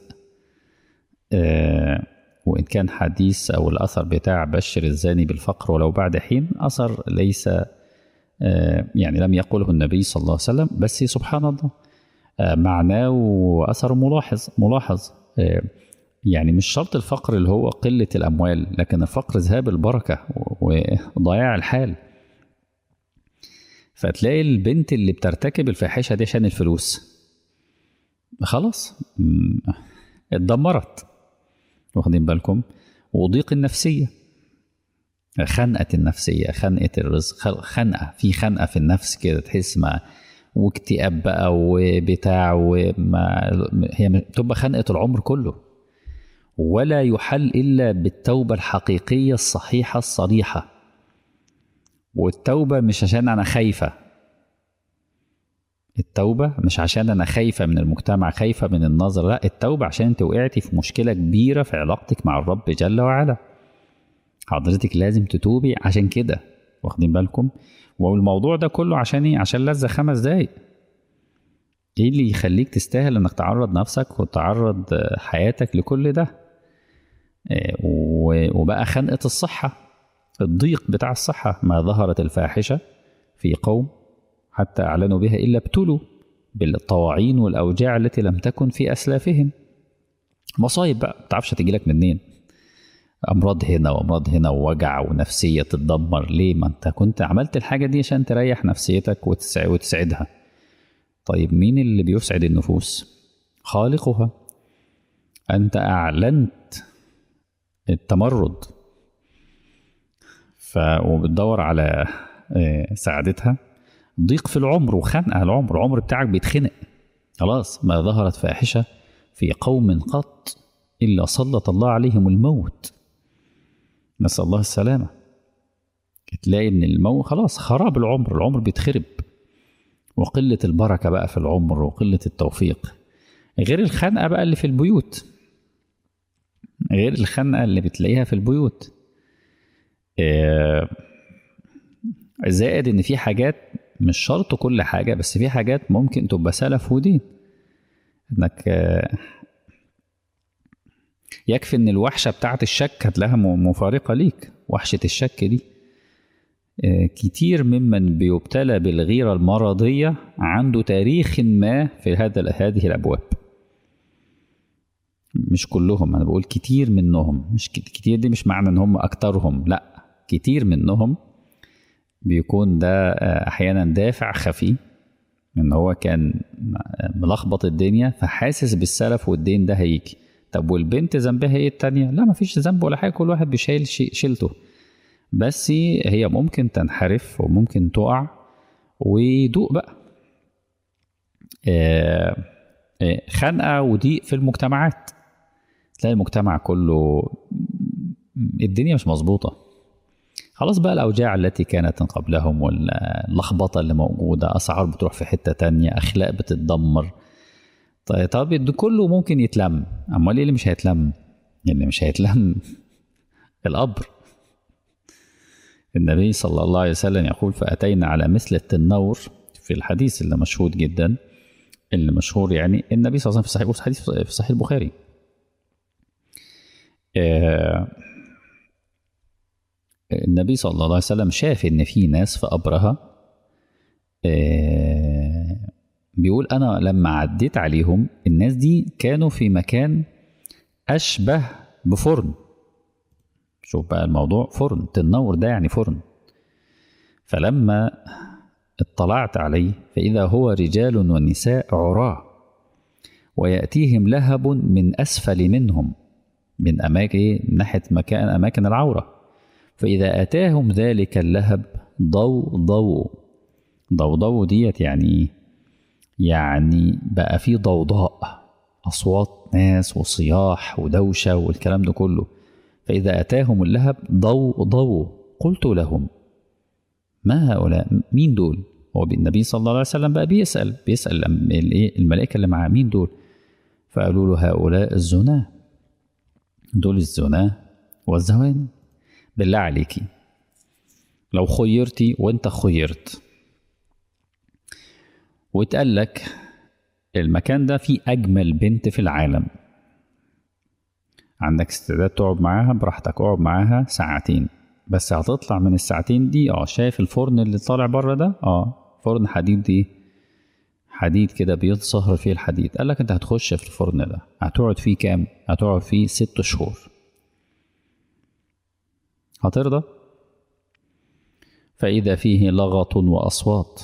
آه وان كان حديث او الاثر بتاع بشر الزاني بالفقر ولو بعد حين اثر ليس آه يعني لم يقله النبي صلى الله عليه وسلم بس سبحان الله آه معناه واثره ملاحظ ملاحظ آه يعني مش شرط الفقر اللي هو قله الاموال لكن الفقر ذهاب البركه وضياع الحال فتلاقي البنت اللي بترتكب الفاحشه دي عشان الفلوس خلاص اتدمرت واخدين بالكم وضيق النفسيه خنقه النفسيه خنقه الرزق خنقه في خنقه في النفس كده تحس ما واكتئاب بقى وبتاع وما هي بتبقى خنقه العمر كله ولا يحل الا بالتوبه الحقيقيه الصحيحه الصريحه والتوبه مش عشان انا خايفه التوبة مش عشان أنا خايفة من المجتمع خايفة من النظر لا التوبة عشان أنت وقعتي في مشكلة كبيرة في علاقتك مع الرب جل وعلا حضرتك لازم تتوبي عشان كده واخدين بالكم والموضوع ده كله عشان ايه عشان لذة خمس دقايق ايه اللي يخليك تستاهل انك تعرض نفسك وتعرض حياتك لكل ده وبقى خنقة الصحة الضيق بتاع الصحة ما ظهرت الفاحشة في قوم حتى أعلنوا بها إلا ابتلوا بالطواعين والأوجاع التي لم تكن في أسلافهم مصايب بقى متعرفش هتجيلك منين أمراض هنا وأمراض هنا ووجع ونفسية تتدمر ليه ما أنت كنت عملت الحاجة دي عشان تريح نفسيتك وتسعدها طيب مين اللي بيسعد النفوس خالقها أنت أعلنت التمرد ف وبتدور على سعادتها ضيق في العمر وخنقة العمر العمر بتاعك بيتخنق خلاص ما ظهرت فاحشة في قوم قط إلا سلط الله عليهم الموت نسأل الله السلامة تلاقي إن الموت خلاص خراب العمر العمر بيتخرب وقلة البركة بقى في العمر وقلة التوفيق غير الخنقة بقى اللي في البيوت غير الخنقة اللي بتلاقيها في البيوت زائد ان في حاجات مش شرط كل حاجة بس في حاجات ممكن تبقى سلف ودين انك يكفي ان الوحشة بتاعت الشك هتلاقيها مفارقة ليك وحشة الشك دي كتير ممن بيبتلى بالغيرة المرضية عنده تاريخ ما في هذا هذه الأبواب مش كلهم أنا بقول كتير منهم مش كتير دي مش معنى إن هم أكترهم لأ كتير منهم بيكون ده أحيانا دافع خفي إن هو كان ملخبط الدنيا فحاسس بالسلف والدين ده هيجي طب والبنت ذنبها ايه التانية؟ لا مفيش ذنب ولا حاجة كل واحد بيشيل شيلته بس هي ممكن تنحرف وممكن تقع ويدوق بقى خنقة وضيق في المجتمعات تلاقي المجتمع كله الدنيا مش مظبوطة خلاص بقى الأوجاع التي كانت قبلهم واللخبطة اللي موجودة أسعار بتروح في حتة تانية أخلاق بتتدمر طيب طب ده كله ممكن يتلم أمال إيه اللي مش هيتلم؟ اللي مش هيتلم القبر النبي صلى الله عليه وسلم يقول فأتينا على مثل التنور في الحديث اللي مشهود جدا اللي مشهور يعني النبي صلى الله عليه وسلم في صحيح حديث في صحيح البخاري آه النبي صلى الله عليه وسلم شاف ان في ناس في قبرها آه بيقول انا لما عديت عليهم الناس دي كانوا في مكان اشبه بفرن شوف بقى الموضوع فرن تنور ده يعني فرن فلما اطلعت عليه فإذا هو رجال ونساء عراة ويأتيهم لهب من أسفل منهم من أماكن من ناحية مكان أماكن العورة فإذا أتاهم ذلك اللهب ضو ضو ضو ضو ديت يعني يعني بقى في ضوضاء أصوات ناس وصياح ودوشة والكلام ده كله فإذا أتاهم اللهب ضو ضو قلت لهم ما هؤلاء مين دول هو النبي صلى الله عليه وسلم بقى بيسأل بيسأل الملائكة اللي معاه مين دول فقالوا له هؤلاء الزنا دول الزنا والزواني بالله عليكي لو خيرتي وانت خيرت واتقال لك المكان ده فيه أجمل بنت في العالم عندك استعداد تقعد معاها براحتك اقعد معاها ساعتين بس هتطلع من الساعتين دي اه شايف الفرن اللي طالع بره ده اه فرن حديد دي حديد كده بيتصهر فيه الحديد قال لك انت هتخش في الفرن ده هتقعد فيه كام هتقعد فيه ست شهور هترضى فإذا فيه لغط وأصوات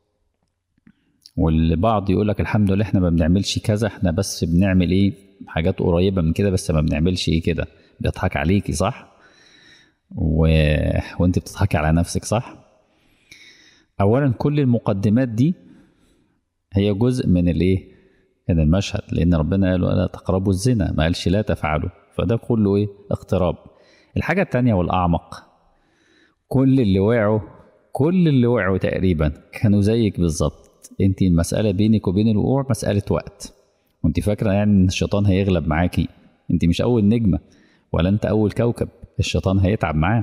والبعض يقول لك الحمد لله احنا ما بنعملش كذا احنا بس بنعمل ايه حاجات قريبة من كده بس ما بنعملش ايه كده بيضحك عليكي صح و... وانت بتضحكي على نفسك صح اولا كل المقدمات دي هي جزء من الايه من المشهد لان ربنا قال لا تقربوا الزنا ما قالش لا تفعلوا فده كله ايه اقتراب الحاجة التانية والأعمق كل اللي وقعوا كل اللي وقعوا تقريبا كانوا زيك بالظبط انت المسألة بينك وبين الوقوع مسألة وقت وانت فاكرة يعني ان الشيطان هيغلب معاكي انت مش اول نجمة ولا انت اول كوكب الشيطان هيتعب معاه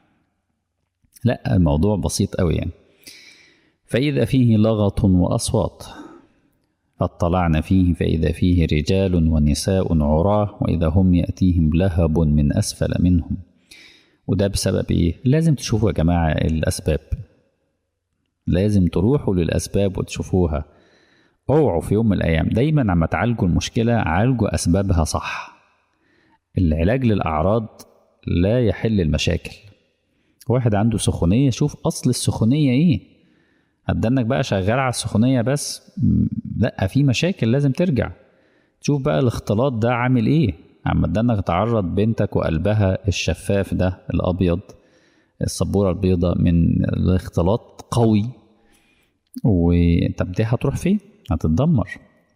لا الموضوع بسيط قوي يعني فإذا فيه لغط وأصوات فاطلعنا فيه فإذا فيه رجال ونساء عراه وإذا هم يأتيهم لهب من أسفل منهم وده بسبب إيه؟ لازم تشوفوا يا جماعة الأسباب لازم تروحوا للأسباب وتشوفوها اوعوا في يوم من الأيام دايما عم تعالجوا المشكلة عالجوا أسبابها صح العلاج للأعراض لا يحل المشاكل واحد عنده سخونية شوف أصل السخونية إيه هتدنك بقى شغال على السخونية بس لا في مشاكل لازم ترجع تشوف بقى الاختلاط ده عامل ايه عم تدنك تعرض بنتك وقلبها الشفاف ده الأبيض السبورة البيضاء من الاختلاط قوي وطب دي هتروح فين؟ هتتدمر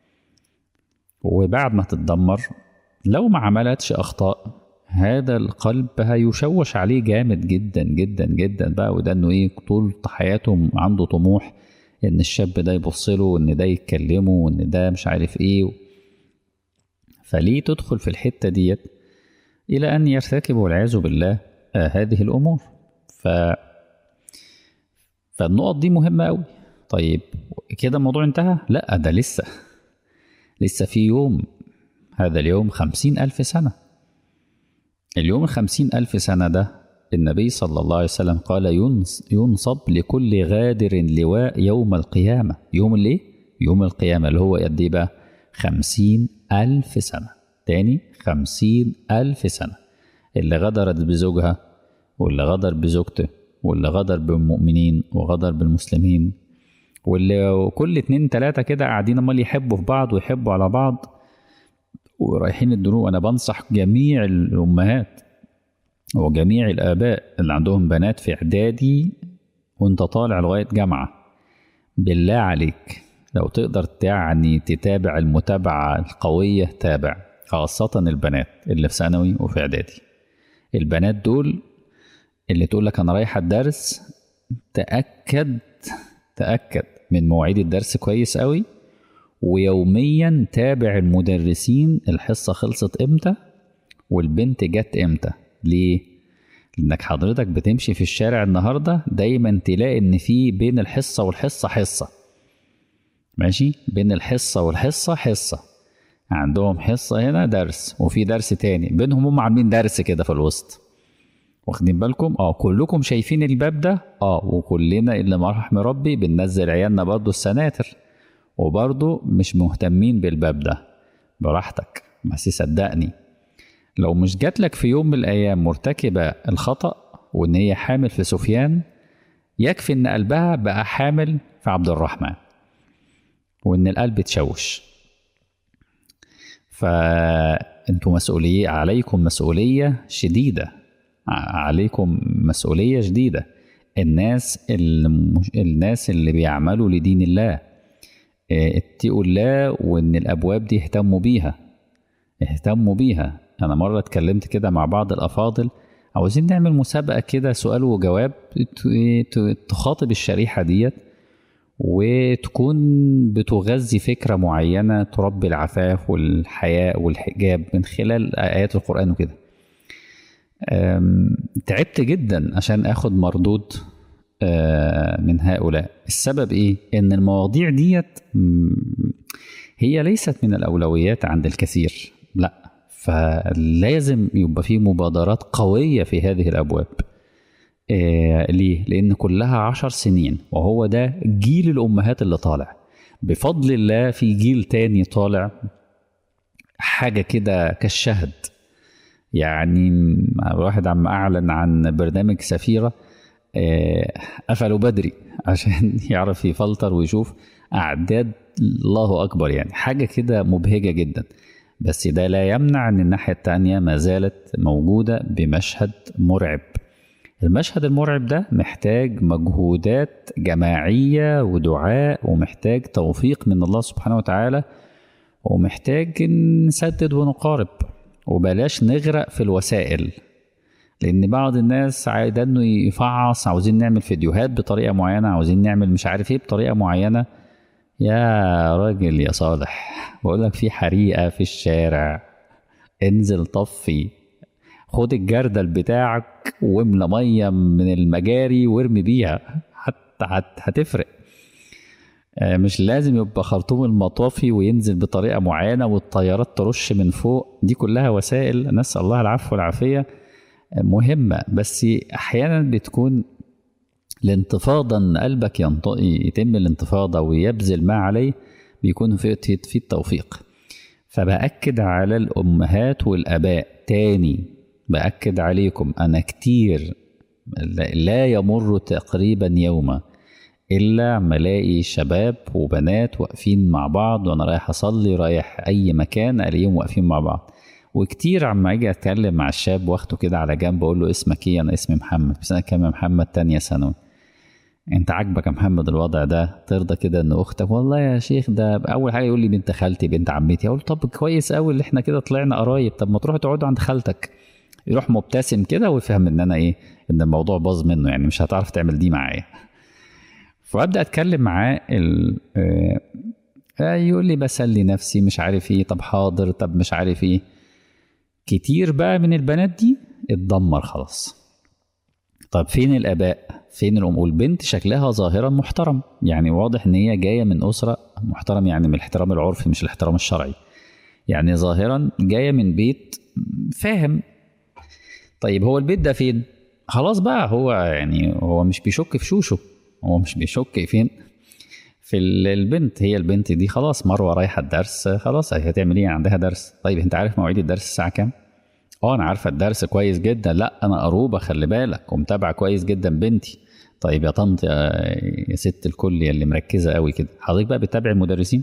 وبعد ما تتدمر لو ما عملتش أخطاء هذا القلب هيشوش عليه جامد جدا جدا جدا بقى وده انه ايه طول حياته عنده طموح ان الشاب ده يبص له وان ده يتكلمه وان ده مش عارف ايه فليه تدخل في الحته ديت الى ان يرتكب والعياذ بالله آه هذه الامور ف فالنقط دي مهمه قوي طيب كده الموضوع انتهى لا ده لسه لسه في يوم هذا اليوم خمسين ألف سنة اليوم الخمسين ألف سنة ده النبي صلى الله عليه وسلم قال ينصب لكل غادر لواء يوم القيامة يوم الايه؟ يوم القيامة اللي هو قد ايه بقى؟ خمسين ألف سنة تاني خمسين ألف سنة اللي غدرت بزوجها واللي غدر بزوجته واللي غدر بالمؤمنين وغدر بالمسلمين واللي كل اتنين تلاتة كده قاعدين امال يحبوا في بعض ويحبوا على بعض ورايحين الدروب انا بنصح جميع الامهات وجميع الاباء اللي عندهم بنات في اعدادي وانت طالع لغايه جامعه بالله عليك لو تقدر يعني تتابع المتابعه القويه تابع خاصه البنات اللي في ثانوي وفي اعدادي البنات دول اللي تقول لك انا رايحه الدرس تاكد تاكد من مواعيد الدرس كويس قوي ويوميا تابع المدرسين الحصة خلصت امتى والبنت جت امتى ليه؟ لانك حضرتك بتمشي في الشارع النهاردة دايما تلاقي ان في بين الحصة والحصة حصة ماشي بين الحصة والحصة حصة عندهم حصة هنا درس وفي درس تاني بينهم هم عاملين درس كده في الوسط واخدين بالكم اه كلكم شايفين الباب ده اه وكلنا اللي ما رحم ربي بننزل عيالنا برضه السناتر وبرضه مش مهتمين بالباب ده براحتك بس صدقني لو مش جاتلك في يوم من الأيام مرتكبة الخطأ وإن هي حامل في سفيان يكفي إن قلبها بقى حامل في عبد الرحمن وإن القلب اتشوش فأنتوا مسؤولية عليكم مسؤولية شديدة عليكم مسؤولية شديدة الناس اللي الناس اللي بيعملوا لدين الله اتقوا الله وان الابواب دي اهتموا بيها اهتموا بيها انا مره اتكلمت كده مع بعض الافاضل عاوزين نعمل مسابقه كده سؤال وجواب تخاطب الشريحه ديت وتكون بتغذي فكره معينه تربي العفاف والحياء والحجاب من خلال ايات القران وكده تعبت جدا عشان اخد مردود من هؤلاء السبب ايه ان المواضيع ديت هي ليست من الاولويات عند الكثير لا فلازم يبقى في مبادرات قوية في هذه الأبواب آه ليه؟ لأن كلها عشر سنين وهو ده جيل الأمهات اللي طالع بفضل الله في جيل تاني طالع حاجة كده كالشهد يعني واحد عم أعلن عن برنامج سفيرة آه قفلوا بدري عشان يعرف يفلتر ويشوف أعداد الله أكبر يعني حاجة كده مبهجة جدا بس ده لا يمنع أن الناحية التانية ما زالت موجودة بمشهد مرعب المشهد المرعب ده محتاج مجهودات جماعية ودعاء ومحتاج توفيق من الله سبحانه وتعالى ومحتاج نسدد ونقارب وبلاش نغرق في الوسائل لان بعض الناس عايز انه يفعص عاوزين نعمل فيديوهات بطريقه معينه عاوزين نعمل مش عارف ايه بطريقه معينه يا راجل يا صالح بقول لك في حريقة في الشارع انزل طفي خد الجردل بتاعك واملى مية من المجاري وارمي بيها حتى هت- هتفرق آه، مش لازم يبقى خرطوم المطافي وينزل بطريقة معينة والطيارات ترش من فوق دي كلها وسائل نسأل الله العفو والعافية آه، مهمة بس أحيانا بتكون الانتفاضة ان قلبك ينط... يتم الانتفاضة ويبذل ما عليه بيكون في في في التوفيق فبأكد على الأمهات والآباء تاني بأكد عليكم أنا كتير لا- لا يمر تقريبا يوما إلا ما ألاقي شباب وبنات واقفين مع بعض وأنا رايح أصلي رايح أي مكان ألاقيهم واقفين مع بعض وكتير عما أجي أتكلم مع الشاب واخده كده على جنب أقول له اسمك إيه أنا اسمي محمد في سنة كام يا محمد تانية ثانوي انت عاجبك يا محمد الوضع ده ترضى كده ان اختك والله يا شيخ ده اول حاجه يقول لي بنت خالتي بنت عمتي اقول له طب كويس قوي اللي احنا كده طلعنا قرايب طب ما تروحوا تقعدوا عند خالتك يروح مبتسم كده ويفهم ان انا ايه ان الموضوع باظ منه يعني مش هتعرف تعمل دي معايا فابدا اتكلم معاه ال... آه، آه، يقول لي بسلي نفسي مش عارف ايه طب حاضر طب مش عارف ايه كتير بقى من البنات دي اتدمر خلاص طب فين الاباء فين الام والبنت شكلها ظاهرا محترم يعني واضح ان هي جايه من اسره محترم يعني من الاحترام العرفي مش الاحترام الشرعي يعني ظاهرا جايه من بيت فاهم طيب هو البيت ده فين خلاص بقى هو يعني هو مش بيشك في شوشه هو مش بيشك فين في ال- البنت هي البنت دي خلاص مروه رايحه الدرس خلاص هي هتعمل ايه عندها درس طيب انت عارف مواعيد الدرس الساعه كام اه انا عارفه الدرس كويس جدا لا انا قروبه خلي بالك ومتابعه كويس جدا بنتي طيب يا طنط يا يا ست الكل يا اللي مركزه قوي كده حضرتك بقى بتتابع المدرسين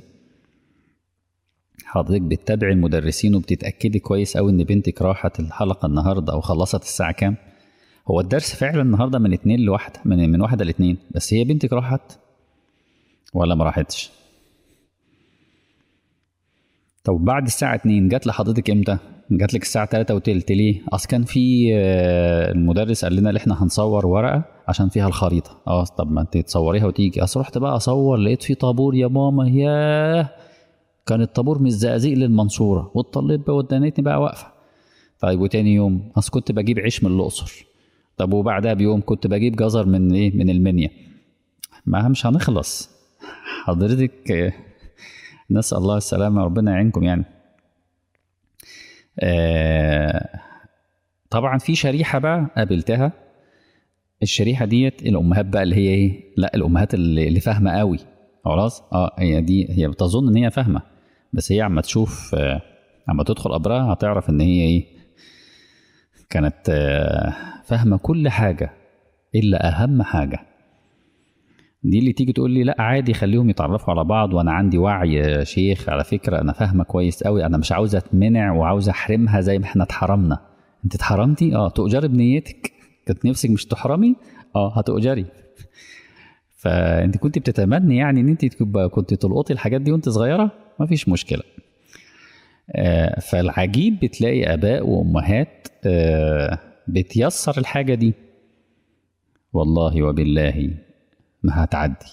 حضرتك بتتابع المدرسين وبتتاكدي كويس قوي ان بنتك راحت الحلقه النهارده او خلصت الساعه كام هو الدرس فعلا النهارده من اتنين لواحده من من واحده لاتنين بس هي بنتك راحت ولا ما راحتش طب بعد الساعة 2 جات لحضرتك امتى؟ جات لك الساعة 3 وتلت ليه؟ أصل كان في آه، المدرس قال لنا إن إحنا هنصور ورقة عشان فيها الخريطة، أه طب ما أنت تصوريها وتيجي، أصل رحت بقى أصور لقيت في طابور يا ماما ياه كان الطابور من الزقازيق للمنصورة والطالب بقى ودانتني بقى واقفة. طيب وتاني يوم أصل كنت بجيب عيش من الأقصر. طب وبعدها بيوم كنت بجيب جزر من إيه؟ من المنيا. ما مش هنخلص. حضرتك آه، نسأل الله السلامة ربنا يعينكم يعني آه، طبعا في شريحة بقى قابلتها الشريحة ديت الأمهات بقى اللي هي إيه لا الأمهات اللي, اللي فاهمة قوي خلاص اه هي دي هي بتظن إن هي فاهمة بس هي عما تشوف آه، عما تدخل قبرها هتعرف إن هي إيه كانت آه، فاهمة كل حاجة إلا أهم حاجة دي اللي تيجي تقول لي لا عادي خليهم يتعرفوا على بعض وانا عندي وعي يا شيخ على فكره انا فاهمه كويس قوي انا مش عاوزه اتمنع وعاوزه احرمها زي ما احنا اتحرمنا انت اتحرمتي اه تؤجري بنيتك كانت نفسك مش تحرمي اه هتؤجري فانت كنت بتتمني يعني ان انت تبقى كنت تلقطي الحاجات دي وانت صغيره مفيش مشكله آه فالعجيب بتلاقي اباء وامهات آه بتيسر الحاجه دي والله وبالله ما هتعدي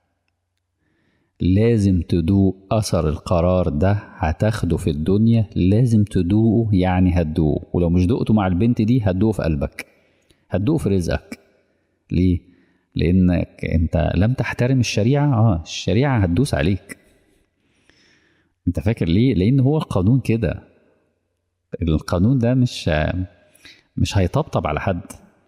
لازم تدوق أثر القرار ده هتاخده في الدنيا لازم تدوقه يعني هتدوقه ولو مش دقته مع البنت دي هتدوقه في قلبك هتدوقه في رزقك ليه؟ لأنك أنت لم تحترم الشريعة اه الشريعة هتدوس عليك أنت فاكر ليه؟ لأن هو القانون كده القانون ده مش مش هيطبطب على حد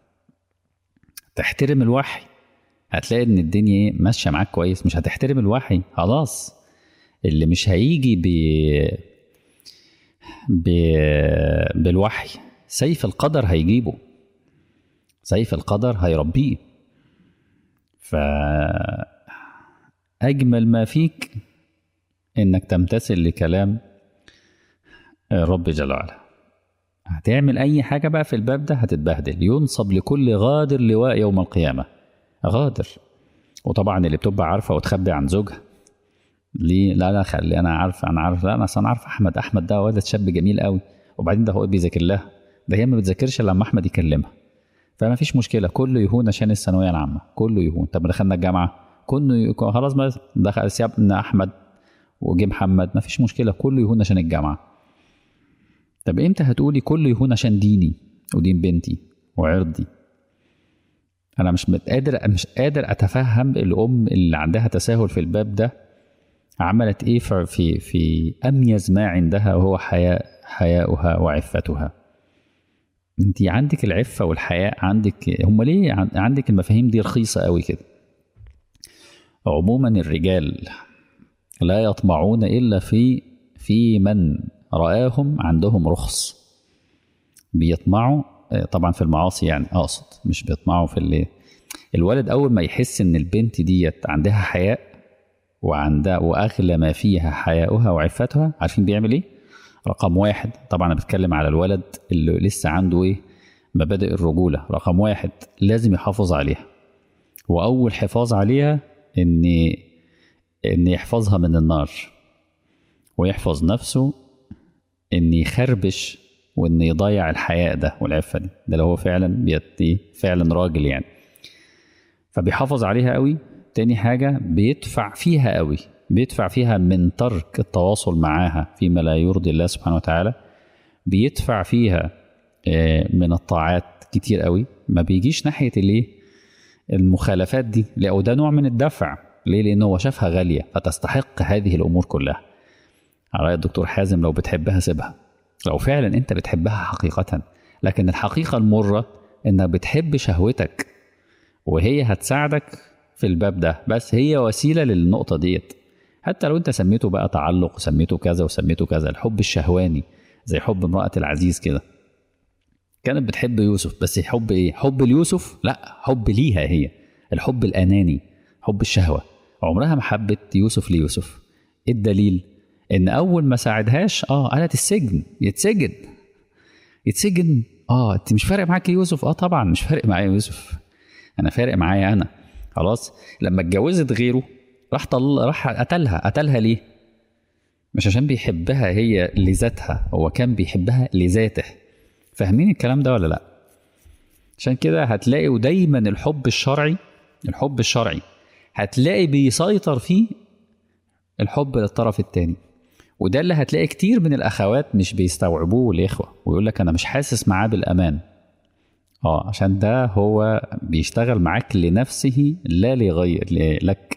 تحترم الوحي هتلاقي ان الدنيا إيه ماشيه معاك كويس مش هتحترم الوحي خلاص اللي مش هيجي ب... ب... بالوحي سيف القدر هيجيبه سيف القدر هيربيه ف اجمل ما فيك انك تمتثل لكلام رب جل وعلا هتعمل اي حاجه بقى في الباب ده هتتبهدل ينصب لكل غادر لواء يوم القيامه غادر وطبعا اللي بتبقى عارفه وتخبي عن زوجها ليه لا لا خلي انا عارفه انا عارف لا انا اصل انا عارفه احمد احمد ده ولد شاب جميل قوي وبعدين ده هو بيذاكر لها ده هي ما بتذاكرش الا لما احمد يكلمها فما فيش مشكله كله يهون عشان الثانويه العامه كله يهون طب دخلنا الجامعه كله ي- خلاص ما دخل سيبنا احمد وجه محمد ما فيش مشكله كله يهون عشان الجامعه طب امتى هتقولي كله يهون عشان ديني ودين بنتي وعرضي انا مش مت- قادر مش قادر اتفهم الام اللي عندها تساهل في الباب ده عملت ايه في في, في اميز ما عندها وهو حياء حياؤها وعفتها انت عندك العفه والحياء عندك هم ليه عن- عندك المفاهيم دي رخيصه قوي كده عموما الرجال لا يطمعون الا في في من راهم عندهم رخص بيطمعوا آه، طبعا في المعاصي يعني اقصد مش بيطمعوا في اللي الولد اول ما يحس ان البنت ديت عندها حياء وعندها واغلى ما فيها حياؤها وعفتها عارفين بيعمل ايه رقم واحد طبعا انا بتكلم على الولد اللي لسه عنده ايه مبادئ الرجوله رقم واحد لازم يحافظ عليها واول حفاظ عليها ان ان يحفظها من النار ويحفظ نفسه ان يخربش وان يضيع الحياء ده والعفه دي ده لو هو فعلا بيتي فعلا راجل يعني فبيحافظ عليها قوي تاني حاجة بيدفع فيها قوي بيدفع فيها من ترك التواصل معاها فيما لا يرضي الله سبحانه وتعالى بيدفع فيها آه، من الطاعات كتير قوي ما بيجيش ناحية الايه المخالفات دي لا وده نوع من الدفع ليه لان هو شافها غالية فتستحق هذه الامور كلها على رأي الدكتور حازم لو بتحبها سيبها لو فعلا انت بتحبها حقيقة لكن الحقيقة المرة انك بتحب شهوتك وهي هتساعدك في الباب ده بس هي وسيله للنقطه ديت حتى لو انت سميته بقى تعلق وسميته كذا وسميته كذا الحب الشهواني زي حب امراه العزيز كده كانت بتحب يوسف بس حب ايه حب ليوسف لا حب ليها هي الحب الاناني حب الشهوه عمرها ما حبت يوسف ليوسف ايه الدليل ان اول ما ساعدهاش اه قالت السجن يتسجن يتسجن اه انت مش فارق معاك يوسف اه طبعا مش فارق معايا يوسف انا فارق معايا انا خلاص لما اتجوزت غيره راح طل... راح قتلها قتلها ليه مش عشان بيحبها هي لذاتها هو كان بيحبها لذاته فاهمين الكلام ده ولا لا عشان كده هتلاقوا دايما الحب الشرعي الحب الشرعي هتلاقي بيسيطر فيه الحب للطرف التاني وده اللي هتلاقي كتير من الاخوات مش بيستوعبوه الاخوه ويقول لك انا مش حاسس معاه بالامان اه عشان ده هو بيشتغل معاك لنفسه لا لغير لك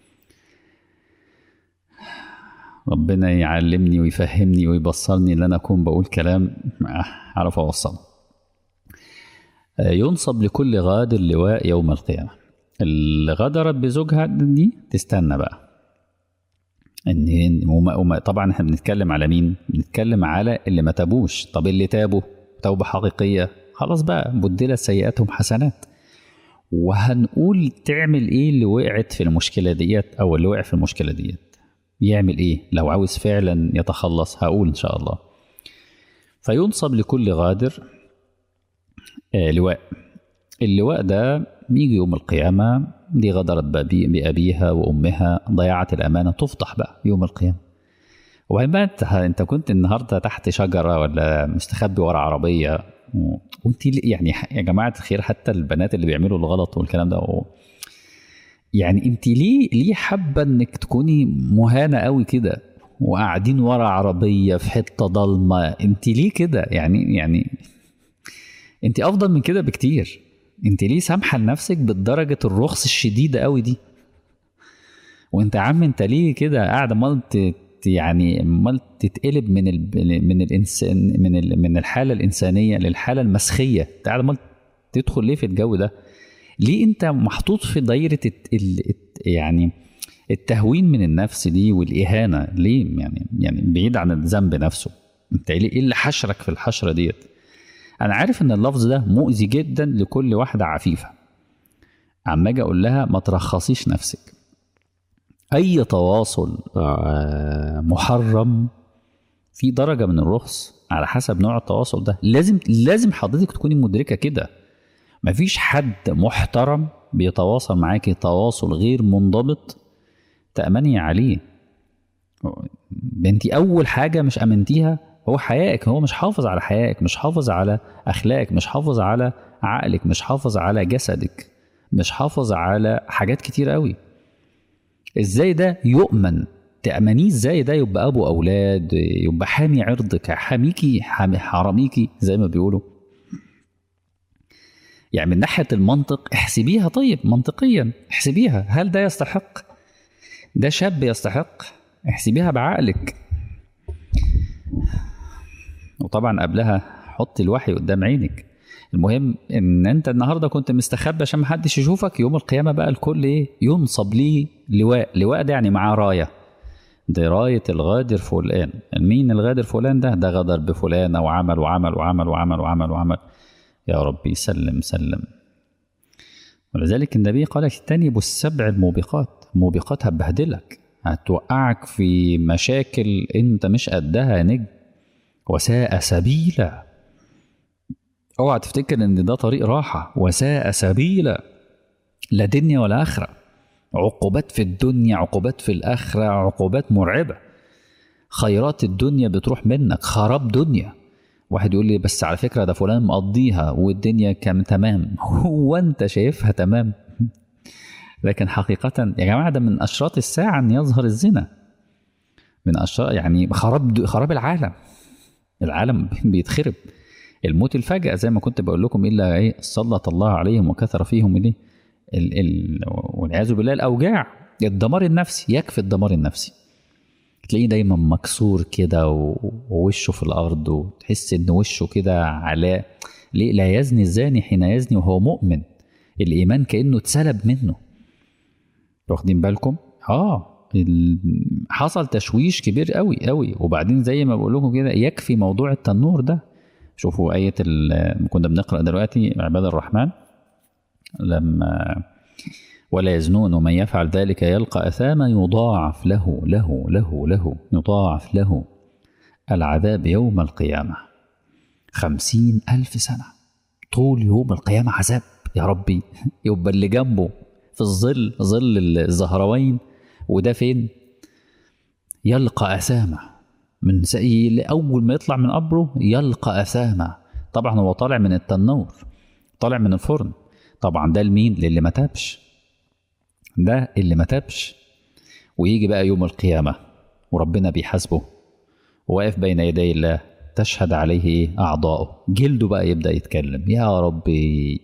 ربنا يعلمني ويفهمني ويبصرني ان انا اكون بقول كلام اعرف اوصله آه، ينصب لكل غادر لواء يوم القيامه اللي غدرت بزوجها دي تستنى بقى ان وما وما طبعا احنا بنتكلم على مين بنتكلم على اللي ما تابوش طب اللي تابوا توبه حقيقيه خلاص بقى بدلت سيئاتهم حسنات وهنقول تعمل ايه اللي وقعت في المشكله ديت او اللي وقع في المشكله ديت يعمل ايه لو عاوز فعلا يتخلص هقول ان شاء الله فينصب لكل غادر آه لواء اللواء ده بيجي يوم القيامة دي غدرت بأبي بأبيها وأمها ضيعت الأمانة تفضح بقى يوم القيامة وبعدين بقى انت انت كنت النهارده تحت شجره ولا مستخبي ورا عربيه و... وانت ليه- يعني ح- يا جماعه الخير حتى البنات اللي بيعملوا الغلط والكلام ده و... يعني انت ليه ليه حابه انك تكوني مهانه قوي كده وقاعدين ورا عربيه في حته ضلمه انت ليه كده يعني يعني انت افضل من كده بكتير انت ليه سامحه لنفسك بالدرجه الرخص الشديده قوي دي وانت يا عم انت ليه كده قاعد امال ت- يعني امال تتقلب من ال من الانسان من ال من الحاله الانسانيه للحاله المسخيه انت قاعد امال تدخل ليه في الجو ده ليه انت محطوط في دايره الت- ال الت- يعني التهوين من النفس دي والاهانه ليه يعني يعني بعيد عن الذنب نفسه انت ليه ايه اللي حشرك في الحشره ديت انا عارف ان اللفظ ده مؤذي جدا لكل واحده عفيفه عما اجي اقول لها ما ترخصيش نفسك اي تواصل آه، محرم في درجه من الرخص على حسب نوع التواصل ده لازم لازم حضرتك تكوني مدركه كده مفيش حد محترم بيتواصل معاكي تواصل غير منضبط تأمني عليه انت اول حاجه مش امنتيها هو حيائك هو مش حافظ على حيائك مش حافظ على اخلاقك مش حافظ على عقلك مش حافظ على جسدك مش حافظ على حاجات كتير قوي ازاي ده يؤمن تأمنيه ازاي ده يبقى ابو اولاد يبقى حامي عرضك حاميكي حامي حراميكي زي ما بيقولوا يعني من ناحيه المنطق احسبيها طيب منطقيا احسبيها هل ده يستحق ده شاب يستحق احسبيها بعقلك وطبعا قبلها حط الوحي قدام عينك المهم ان انت النهارده كنت مستخبى عشان محدش يشوفك يوم القيامه بقى الكل ايه ينصب ليه لواء لواء ده يعني معاه رايه دي رايه الغادر فلان مين الغادر فلان ده ده غدر بفلان وعمل وعمل وعمل وعمل وعمل وعمل يا ربي سلم سلم ولذلك النبي قال اجتنبوا السبع الموبقات موبقات هتبهدلك هتوقعك في مشاكل انت مش قدها يا نجم وساء سبيلا اوعى تفتكر ان ده طريق راحه وساء سبيلا لا دنيا ولا اخره عقوبات في الدنيا عقوبات في الاخره عقوبات مرعبه خيرات الدنيا بتروح منك خراب دنيا واحد يقول لي بس على فكره ده فلان مقضيها والدنيا كان تمام هو انت شايفها تمام لكن حقيقة يا جماعة ده من أشراط الساعة أن يظهر الزنا من أشراط يعني خراب خراب العالم العالم بيتخرب الموت الفجأة زي ما كنت بقول لكم إلا إيه سلط الله عليهم وكثر فيهم الإيه ال ال والعياذ بالله الأوجاع الدمار النفسي يكفي الدمار النفسي تلاقيه دايما مكسور كده ووشه في الأرض وتحس إن وشه كده على ليه لا يزني الزاني حين يزني وهو مؤمن الإيمان كأنه اتسلب منه واخدين بالكم؟ اه حصل تشويش كبير قوي قوي وبعدين زي ما بقول لكم كده يكفي موضوع التنور ده شوفوا آية كنا بنقرأ دلوقتي عباد الرحمن لما ولا يزنون ومن يفعل ذلك يلقى أثاما يضاعف له له له له يضاعف له العذاب يوم القيامة خمسين ألف سنة طول يوم القيامة عذاب يا ربي يبقى اللي جنبه في الظل ظل الزهروين وده فين يلقى أثامة من سئي أول ما يطلع من قبره يلقى أثامة طبعا هو طالع من التنور طالع من الفرن طبعا ده لمين للي ما تابش ده اللي ما تابش ويجي بقى يوم القيامة وربنا بيحاسبه وواقف بين يدي الله تشهد عليه ايه اعضاؤه جلده بقى يبدا يتكلم يا ربي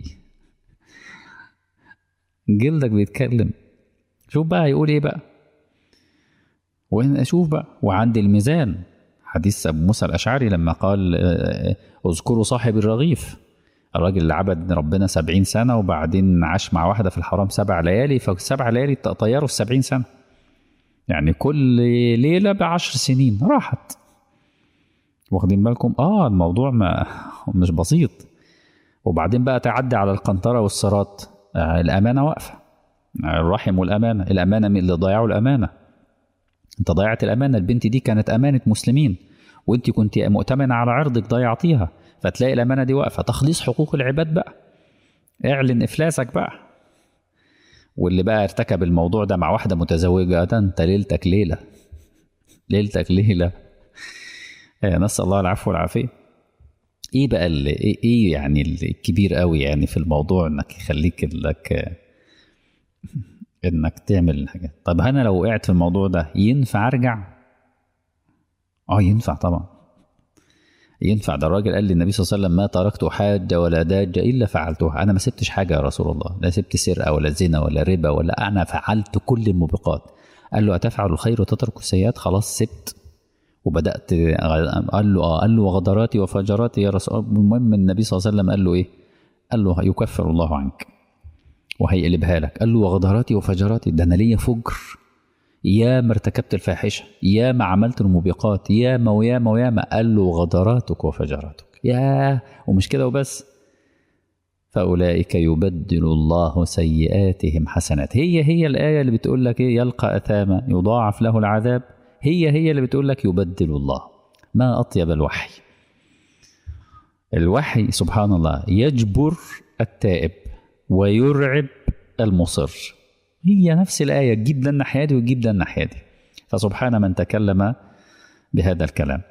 جلدك بيتكلم شوف بقى هيقول ايه بقى وهنا اشوف بقى وعند الميزان حديث ابو موسى الاشعري لما قال اذكروا صاحب الرغيف الراجل اللي عبد ربنا سبعين سنة وبعدين عاش مع واحدة في الحرام سبع ليالي فسبع ليالي طيروا في سبعين سنة يعني كل ليلة بعشر سنين راحت واخدين بالكم اه الموضوع ما مش بسيط وبعدين بقى تعدي على القنطرة والصراط آه الأمانة واقفة الرحم والأمانة الأمانة من اللي ضيعوا الأمانة أنت ضيعت الأمانة البنت دي كانت أمانة مسلمين وأنت كنت مؤتمنة على عرضك ضيعتيها فتلاقي الأمانة دي واقفة تخليص حقوق العباد بقى اعلن إفلاسك بقى واللي بقى ارتكب الموضوع ده مع واحدة متزوجة ده أنت ليلتك ليلة ليلتك ليلة نسأل الله العفو والعافية ايه بقى اللي ايه يعني الكبير قوي يعني في الموضوع انك يخليك انك انك تعمل الحاجات طب انا لو وقعت في الموضوع ده ينفع ارجع اه ينفع طبعا ينفع ده الراجل قال للنبي صلى الله عليه وسلم ما تركت حاجة ولا داجة إلا فعلتها أنا ما سبتش حاجة يا رسول الله لا سبت سرقة ولا زنا ولا ربا ولا أنا فعلت كل الموبقات قال له أتفعل الخير وتترك السيئات خلاص سبت وبدات قال له اه قال له وغدراتي وفجراتي يا رسول المهم النبي صلى الله عليه وسلم قال له ايه؟ قال له يكفر الله عنك وهيقلبها لك قال له وغدراتي وفجراتي ده انا ليا فجر يا ما ارتكبت الفاحشه يا ما عملت الموبقات يا ما ويا ما ويا ما قال له غدراتك وفجراتك يا ومش كده وبس فأولئك يبدل الله سيئاتهم حسنات هي هي الآية اللي بتقول لك إيه يلقى أثاما يضاعف له العذاب هي هي اللي بتقول لك يبدل الله ما أطيب الوحي الوحي سبحان الله يجبر التائب ويرعب المصر هي نفس الآية تجيب ده الناحية دي وتجيب ده الناحية دي فسبحان من تكلم بهذا الكلام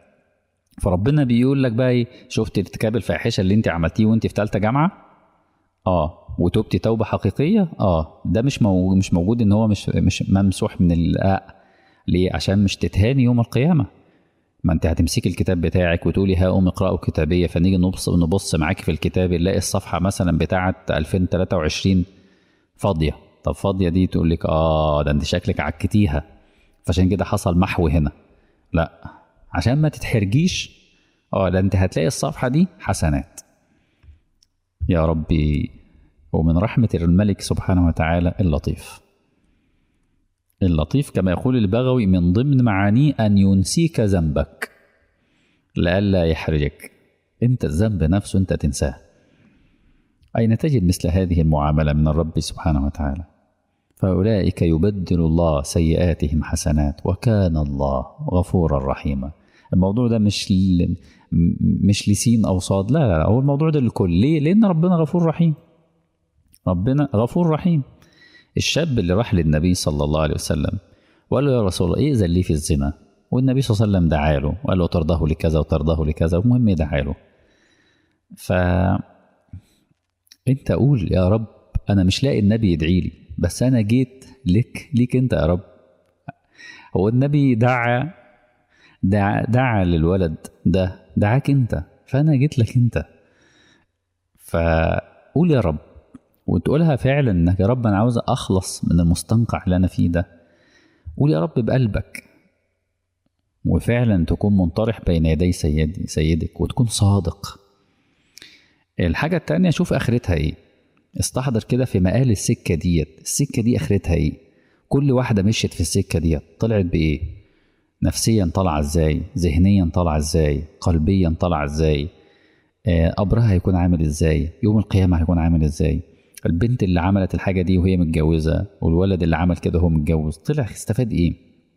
فربنا بيقول لك بقى ايه شفت ارتكاب الفاحشه اللي انت عملتيه وانت في ثالثه جامعه اه وتوبتي توبه حقيقيه اه ده مش مو مش موجود ان هو مش مش ممسوح من الآ ليه عشان مش تتهاني يوم القيامه ما انت هتمسكي الكتاب بتاعك وتقولي ها قوم اقرأوا كتابيه فنيجي نبص نبص معاكي في الكتاب نلاقي الصفحه مثلا بتاعه 2023 فاضيه طب فاضيه دي تقول لك اه ده انت شكلك عكتيها فعشان كده حصل محو هنا لا عشان ما تتحرجيش اه ده انت هتلاقي الصفحه دي حسنات يا ربي ومن رحمة الملك سبحانه وتعالى اللطيف اللطيف كما يقول البغوي من ضمن معانيه أن ينسيك ذنبك لئلا يحرجك أنت الذنب نفسه أنت تنساه أين تجد مثل هذه المعاملة من الرب سبحانه وتعالى فأولئك يبدل الله سيئاتهم حسنات وكان الله غفورا رحيما الموضوع ده مش ل... مش لسين أو صاد لا لا لا هو الموضوع ده للكل ليه؟ لأن ربنا غفور رحيم ربنا غفور رحيم الشاب اللي راح للنبي صلى الله عليه وسلم وقال له يا رسول الله ائذن لي في الزنا والنبي صلى الله عليه وسلم دعا له وقال له ترضاه لكذا وترضاه لكذا المهم دعا له ف انت قول يا رب انا مش لاقي النبي يدعي لي بس انا جيت لك ليك انت يا رب هو النبي دعا دعا, دعا للولد ده دعاك انت فانا جيت لك انت فقول يا رب وتقولها فعلا انك يا رب انا عاوز اخلص من المستنقع اللي انا فيه ده قول يا رب بقلبك وفعلا تكون منطرح بين يدي سيدي سيدك وتكون صادق الحاجة التانية شوف اخرتها ايه استحضر كده في مقال السكة ديت السكة دي اخرتها ايه كل واحدة مشيت في السكة ديت طلعت بايه نفسيا طالعة ازاي ذهنيا طالعة ازاي قلبيا طالعة ازاي قبرها هيكون عامل ازاي يوم القيامة هيكون عامل ازاي البنت اللي عملت الحاجة دي وهي متجوزة والولد اللي عمل كده وهو متجوز طلع استفاد ايه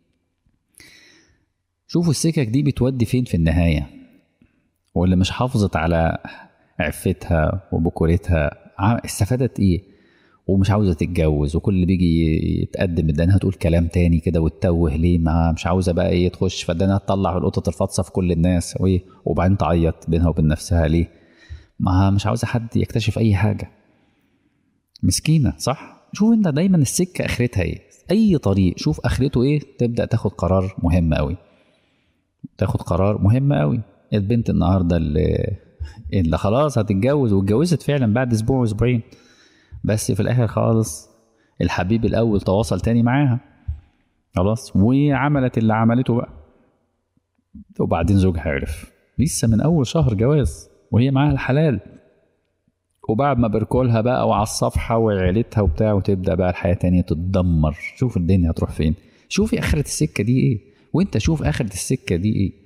شوفوا السكك دي بتودي فين في النهاية واللي مش حافظت على عفتها وبكورتها استفادت ايه ومش عاوزة تتجوز وكل اللي بيجي يتقدم قدامها تقول كلام تاني كده وتتوه ليه ما مش عاوزة بقى ايه تخش فدانها تطلع القطط الفاطسة في كل الناس وايه وبعدين تعيط بينها وبين نفسها ليه ما مش عاوزة حد يكتشف أي حاجة مسكينه صح شوف انت دايما السكه اخرتها ايه اي طريق شوف اخرته ايه تبدا تاخد قرار مهم قوي تاخد قرار مهم قوي البنت النهارده اللي اللي خلاص هتتجوز واتجوزت فعلا بعد اسبوع واسبوعين بس في الاخر خالص الحبيب الاول تواصل تاني معاها خلاص وعملت اللي عملته بقى وبعدين زوجها عرف لسه من اول شهر جواز وهي معاها الحلال وبعد ما بركولها بقى وعلى الصفحة وعيلتها وبتاع وتبدأ بقى الحياة تانية تتدمر شوف الدنيا هتروح فين شوفي آخرة السكة دي إيه وأنت شوف آخرة السكة دي إيه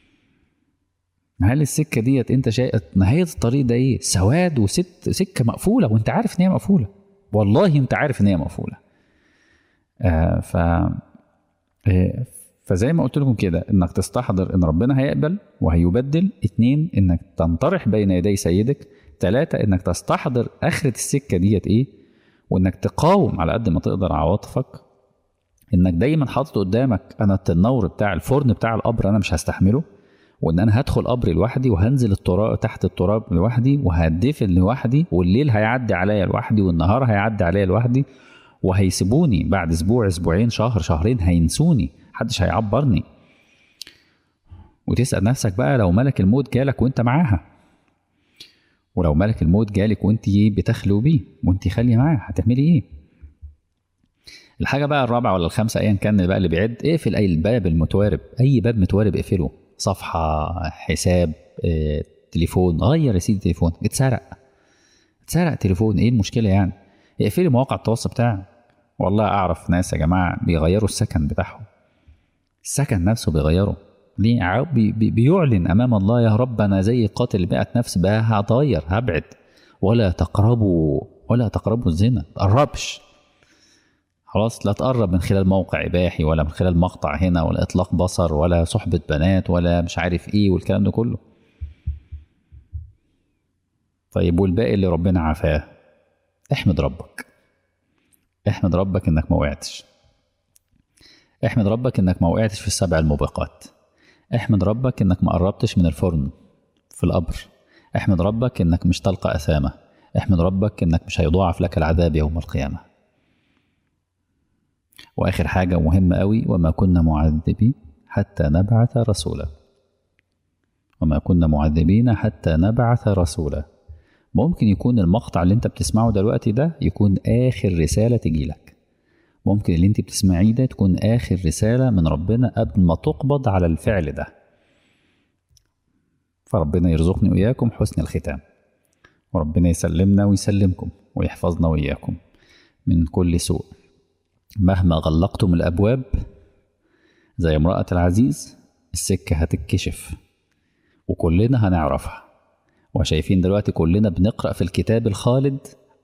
هل السكة ديت أنت شايف نهاية الطريق ده إيه سواد وست سكة مقفولة وأنت عارف إن هي مقفولة والله أنت عارف إن هي مقفولة آه ف آه فزي ما قلت لكم كده انك تستحضر ان ربنا هيقبل وهيبدل اتنين انك تنطرح بين يدي سيدك ثلاثة انك تستحضر اخرة السكة ديت ايه وانك تقاوم على قد ما تقدر عواطفك انك دايما حاطط قدامك انا التنور بتاع الفرن بتاع القبر انا مش هستحمله وان انا هدخل قبري لوحدي وهنزل التراب تحت التراب لوحدي وهدفن لوحدي والليل هيعدي عليا لوحدي والنهار هيعدي عليا لوحدي وهيسيبوني بعد اسبوع اسبوعين شهر شهرين هينسوني محدش هيعبرني وتسأل نفسك بقى لو ملك الموت جالك وانت معاها ولو ملك الموت جالك وانت بتخلو بيه وانت خالية معاه هتعملي ايه الحاجة بقى الرابعة ولا الخامسة ايا كان بقى اللي بيعد اقفل اي الباب المتوارب اي باب متوارب اقفله صفحة حساب اه، تليفون غير يا سيدي تليفون اتسرق اتسرق تليفون ايه المشكلة يعني اقفلي مواقع التواصل بتاعك والله اعرف ناس يا جماعة بيغيروا السكن بتاعهم السكن نفسه بيغيره ليه عاو- بي بي بيعلن امام الله يا رب انا زي قاتل مئة نفس بقى هتغير هبعد ولا تقربوا ولا تقربوا الزنا تقربش خلاص لا تقرب من خلال موقع اباحي ولا من خلال مقطع هنا ولا اطلاق بصر ولا صحبة بنات ولا مش عارف ايه والكلام ده كله طيب والباقي اللي ربنا عافاه احمد ربك احمد ربك انك ما وقعتش احمد ربك انك ما وقعتش في السبع الموبقات احمد ربك انك ما قربتش من الفرن في القبر احمد ربك انك مش تلقى اثامه احمد ربك انك مش هيضاعف لك العذاب يوم القيامة واخر حاجة مهمة قوي وما كنا معذبين حتى نبعث رسولا وما كنا معذبين حتى نبعث رسولا ممكن يكون المقطع اللي انت بتسمعه دلوقتي ده يكون اخر رسالة تجيلك ممكن اللي انت بتسمعيه ده تكون اخر رسالة من ربنا قبل ما تقبض على الفعل ده فربنا يرزقني وإياكم حسن الختام وربنا يسلمنا ويسلمكم ويحفظنا وإياكم من كل سوء مهما غلقتم الأبواب زي امرأة العزيز السكة هتتكشف وكلنا هنعرفها وشايفين دلوقتي كلنا بنقرأ في الكتاب الخالد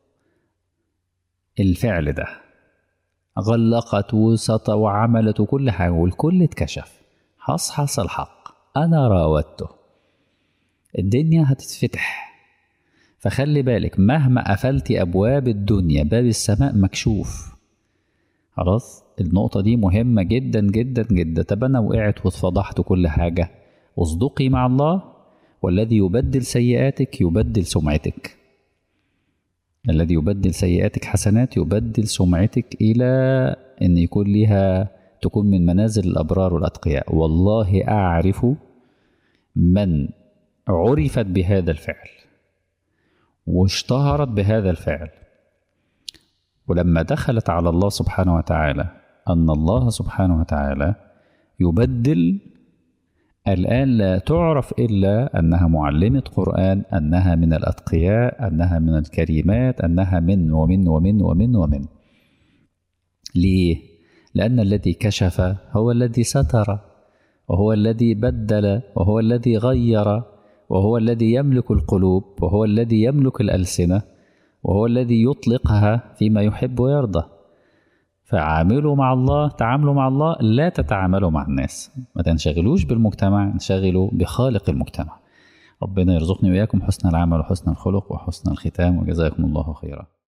الفعل ده غلقت وسط وعملت وكل حاجة والكل اتكشف حصحص الحق أنا راودته الدنيا هتتفتح فخلي بالك مهما قفلت أبواب الدنيا باب السماء مكشوف خلاص النقطة دي مهمة جدا جدا جدا طب أنا وقعت واتفضحت كل حاجة اصدقي مع الله والذي يبدل سيئاتك يبدل سمعتك الذي يبدل سيئاتك حسنات يبدل سمعتك إلى أن يكون لها تكون من منازل الأبرار والأتقياء والله أعرف من عرفت بهذا الفعل واشتهرت بهذا الفعل ولما دخلت على الله سبحانه وتعالى أن الله سبحانه وتعالى يبدل الآن لا تعرف إلا أنها معلمة قرآن أنها من الأتقياء أنها من الكريمات أنها من ومن ومن ومن ومن ليه؟ لأن الذي كشف هو الذي ستر وهو الذي بدل وهو الذي غير وهو الذي يملك القلوب وهو الذي يملك الألسنة وهو الذي يطلقها فيما يحب ويرضى فعاملوا مع الله تعاملوا مع الله لا تتعاملوا مع الناس ما تنشغلوش بالمجتمع انشغلوا بخالق المجتمع ربنا يرزقني وإياكم حسن العمل وحسن الخلق وحسن الختام وجزاكم الله خيرا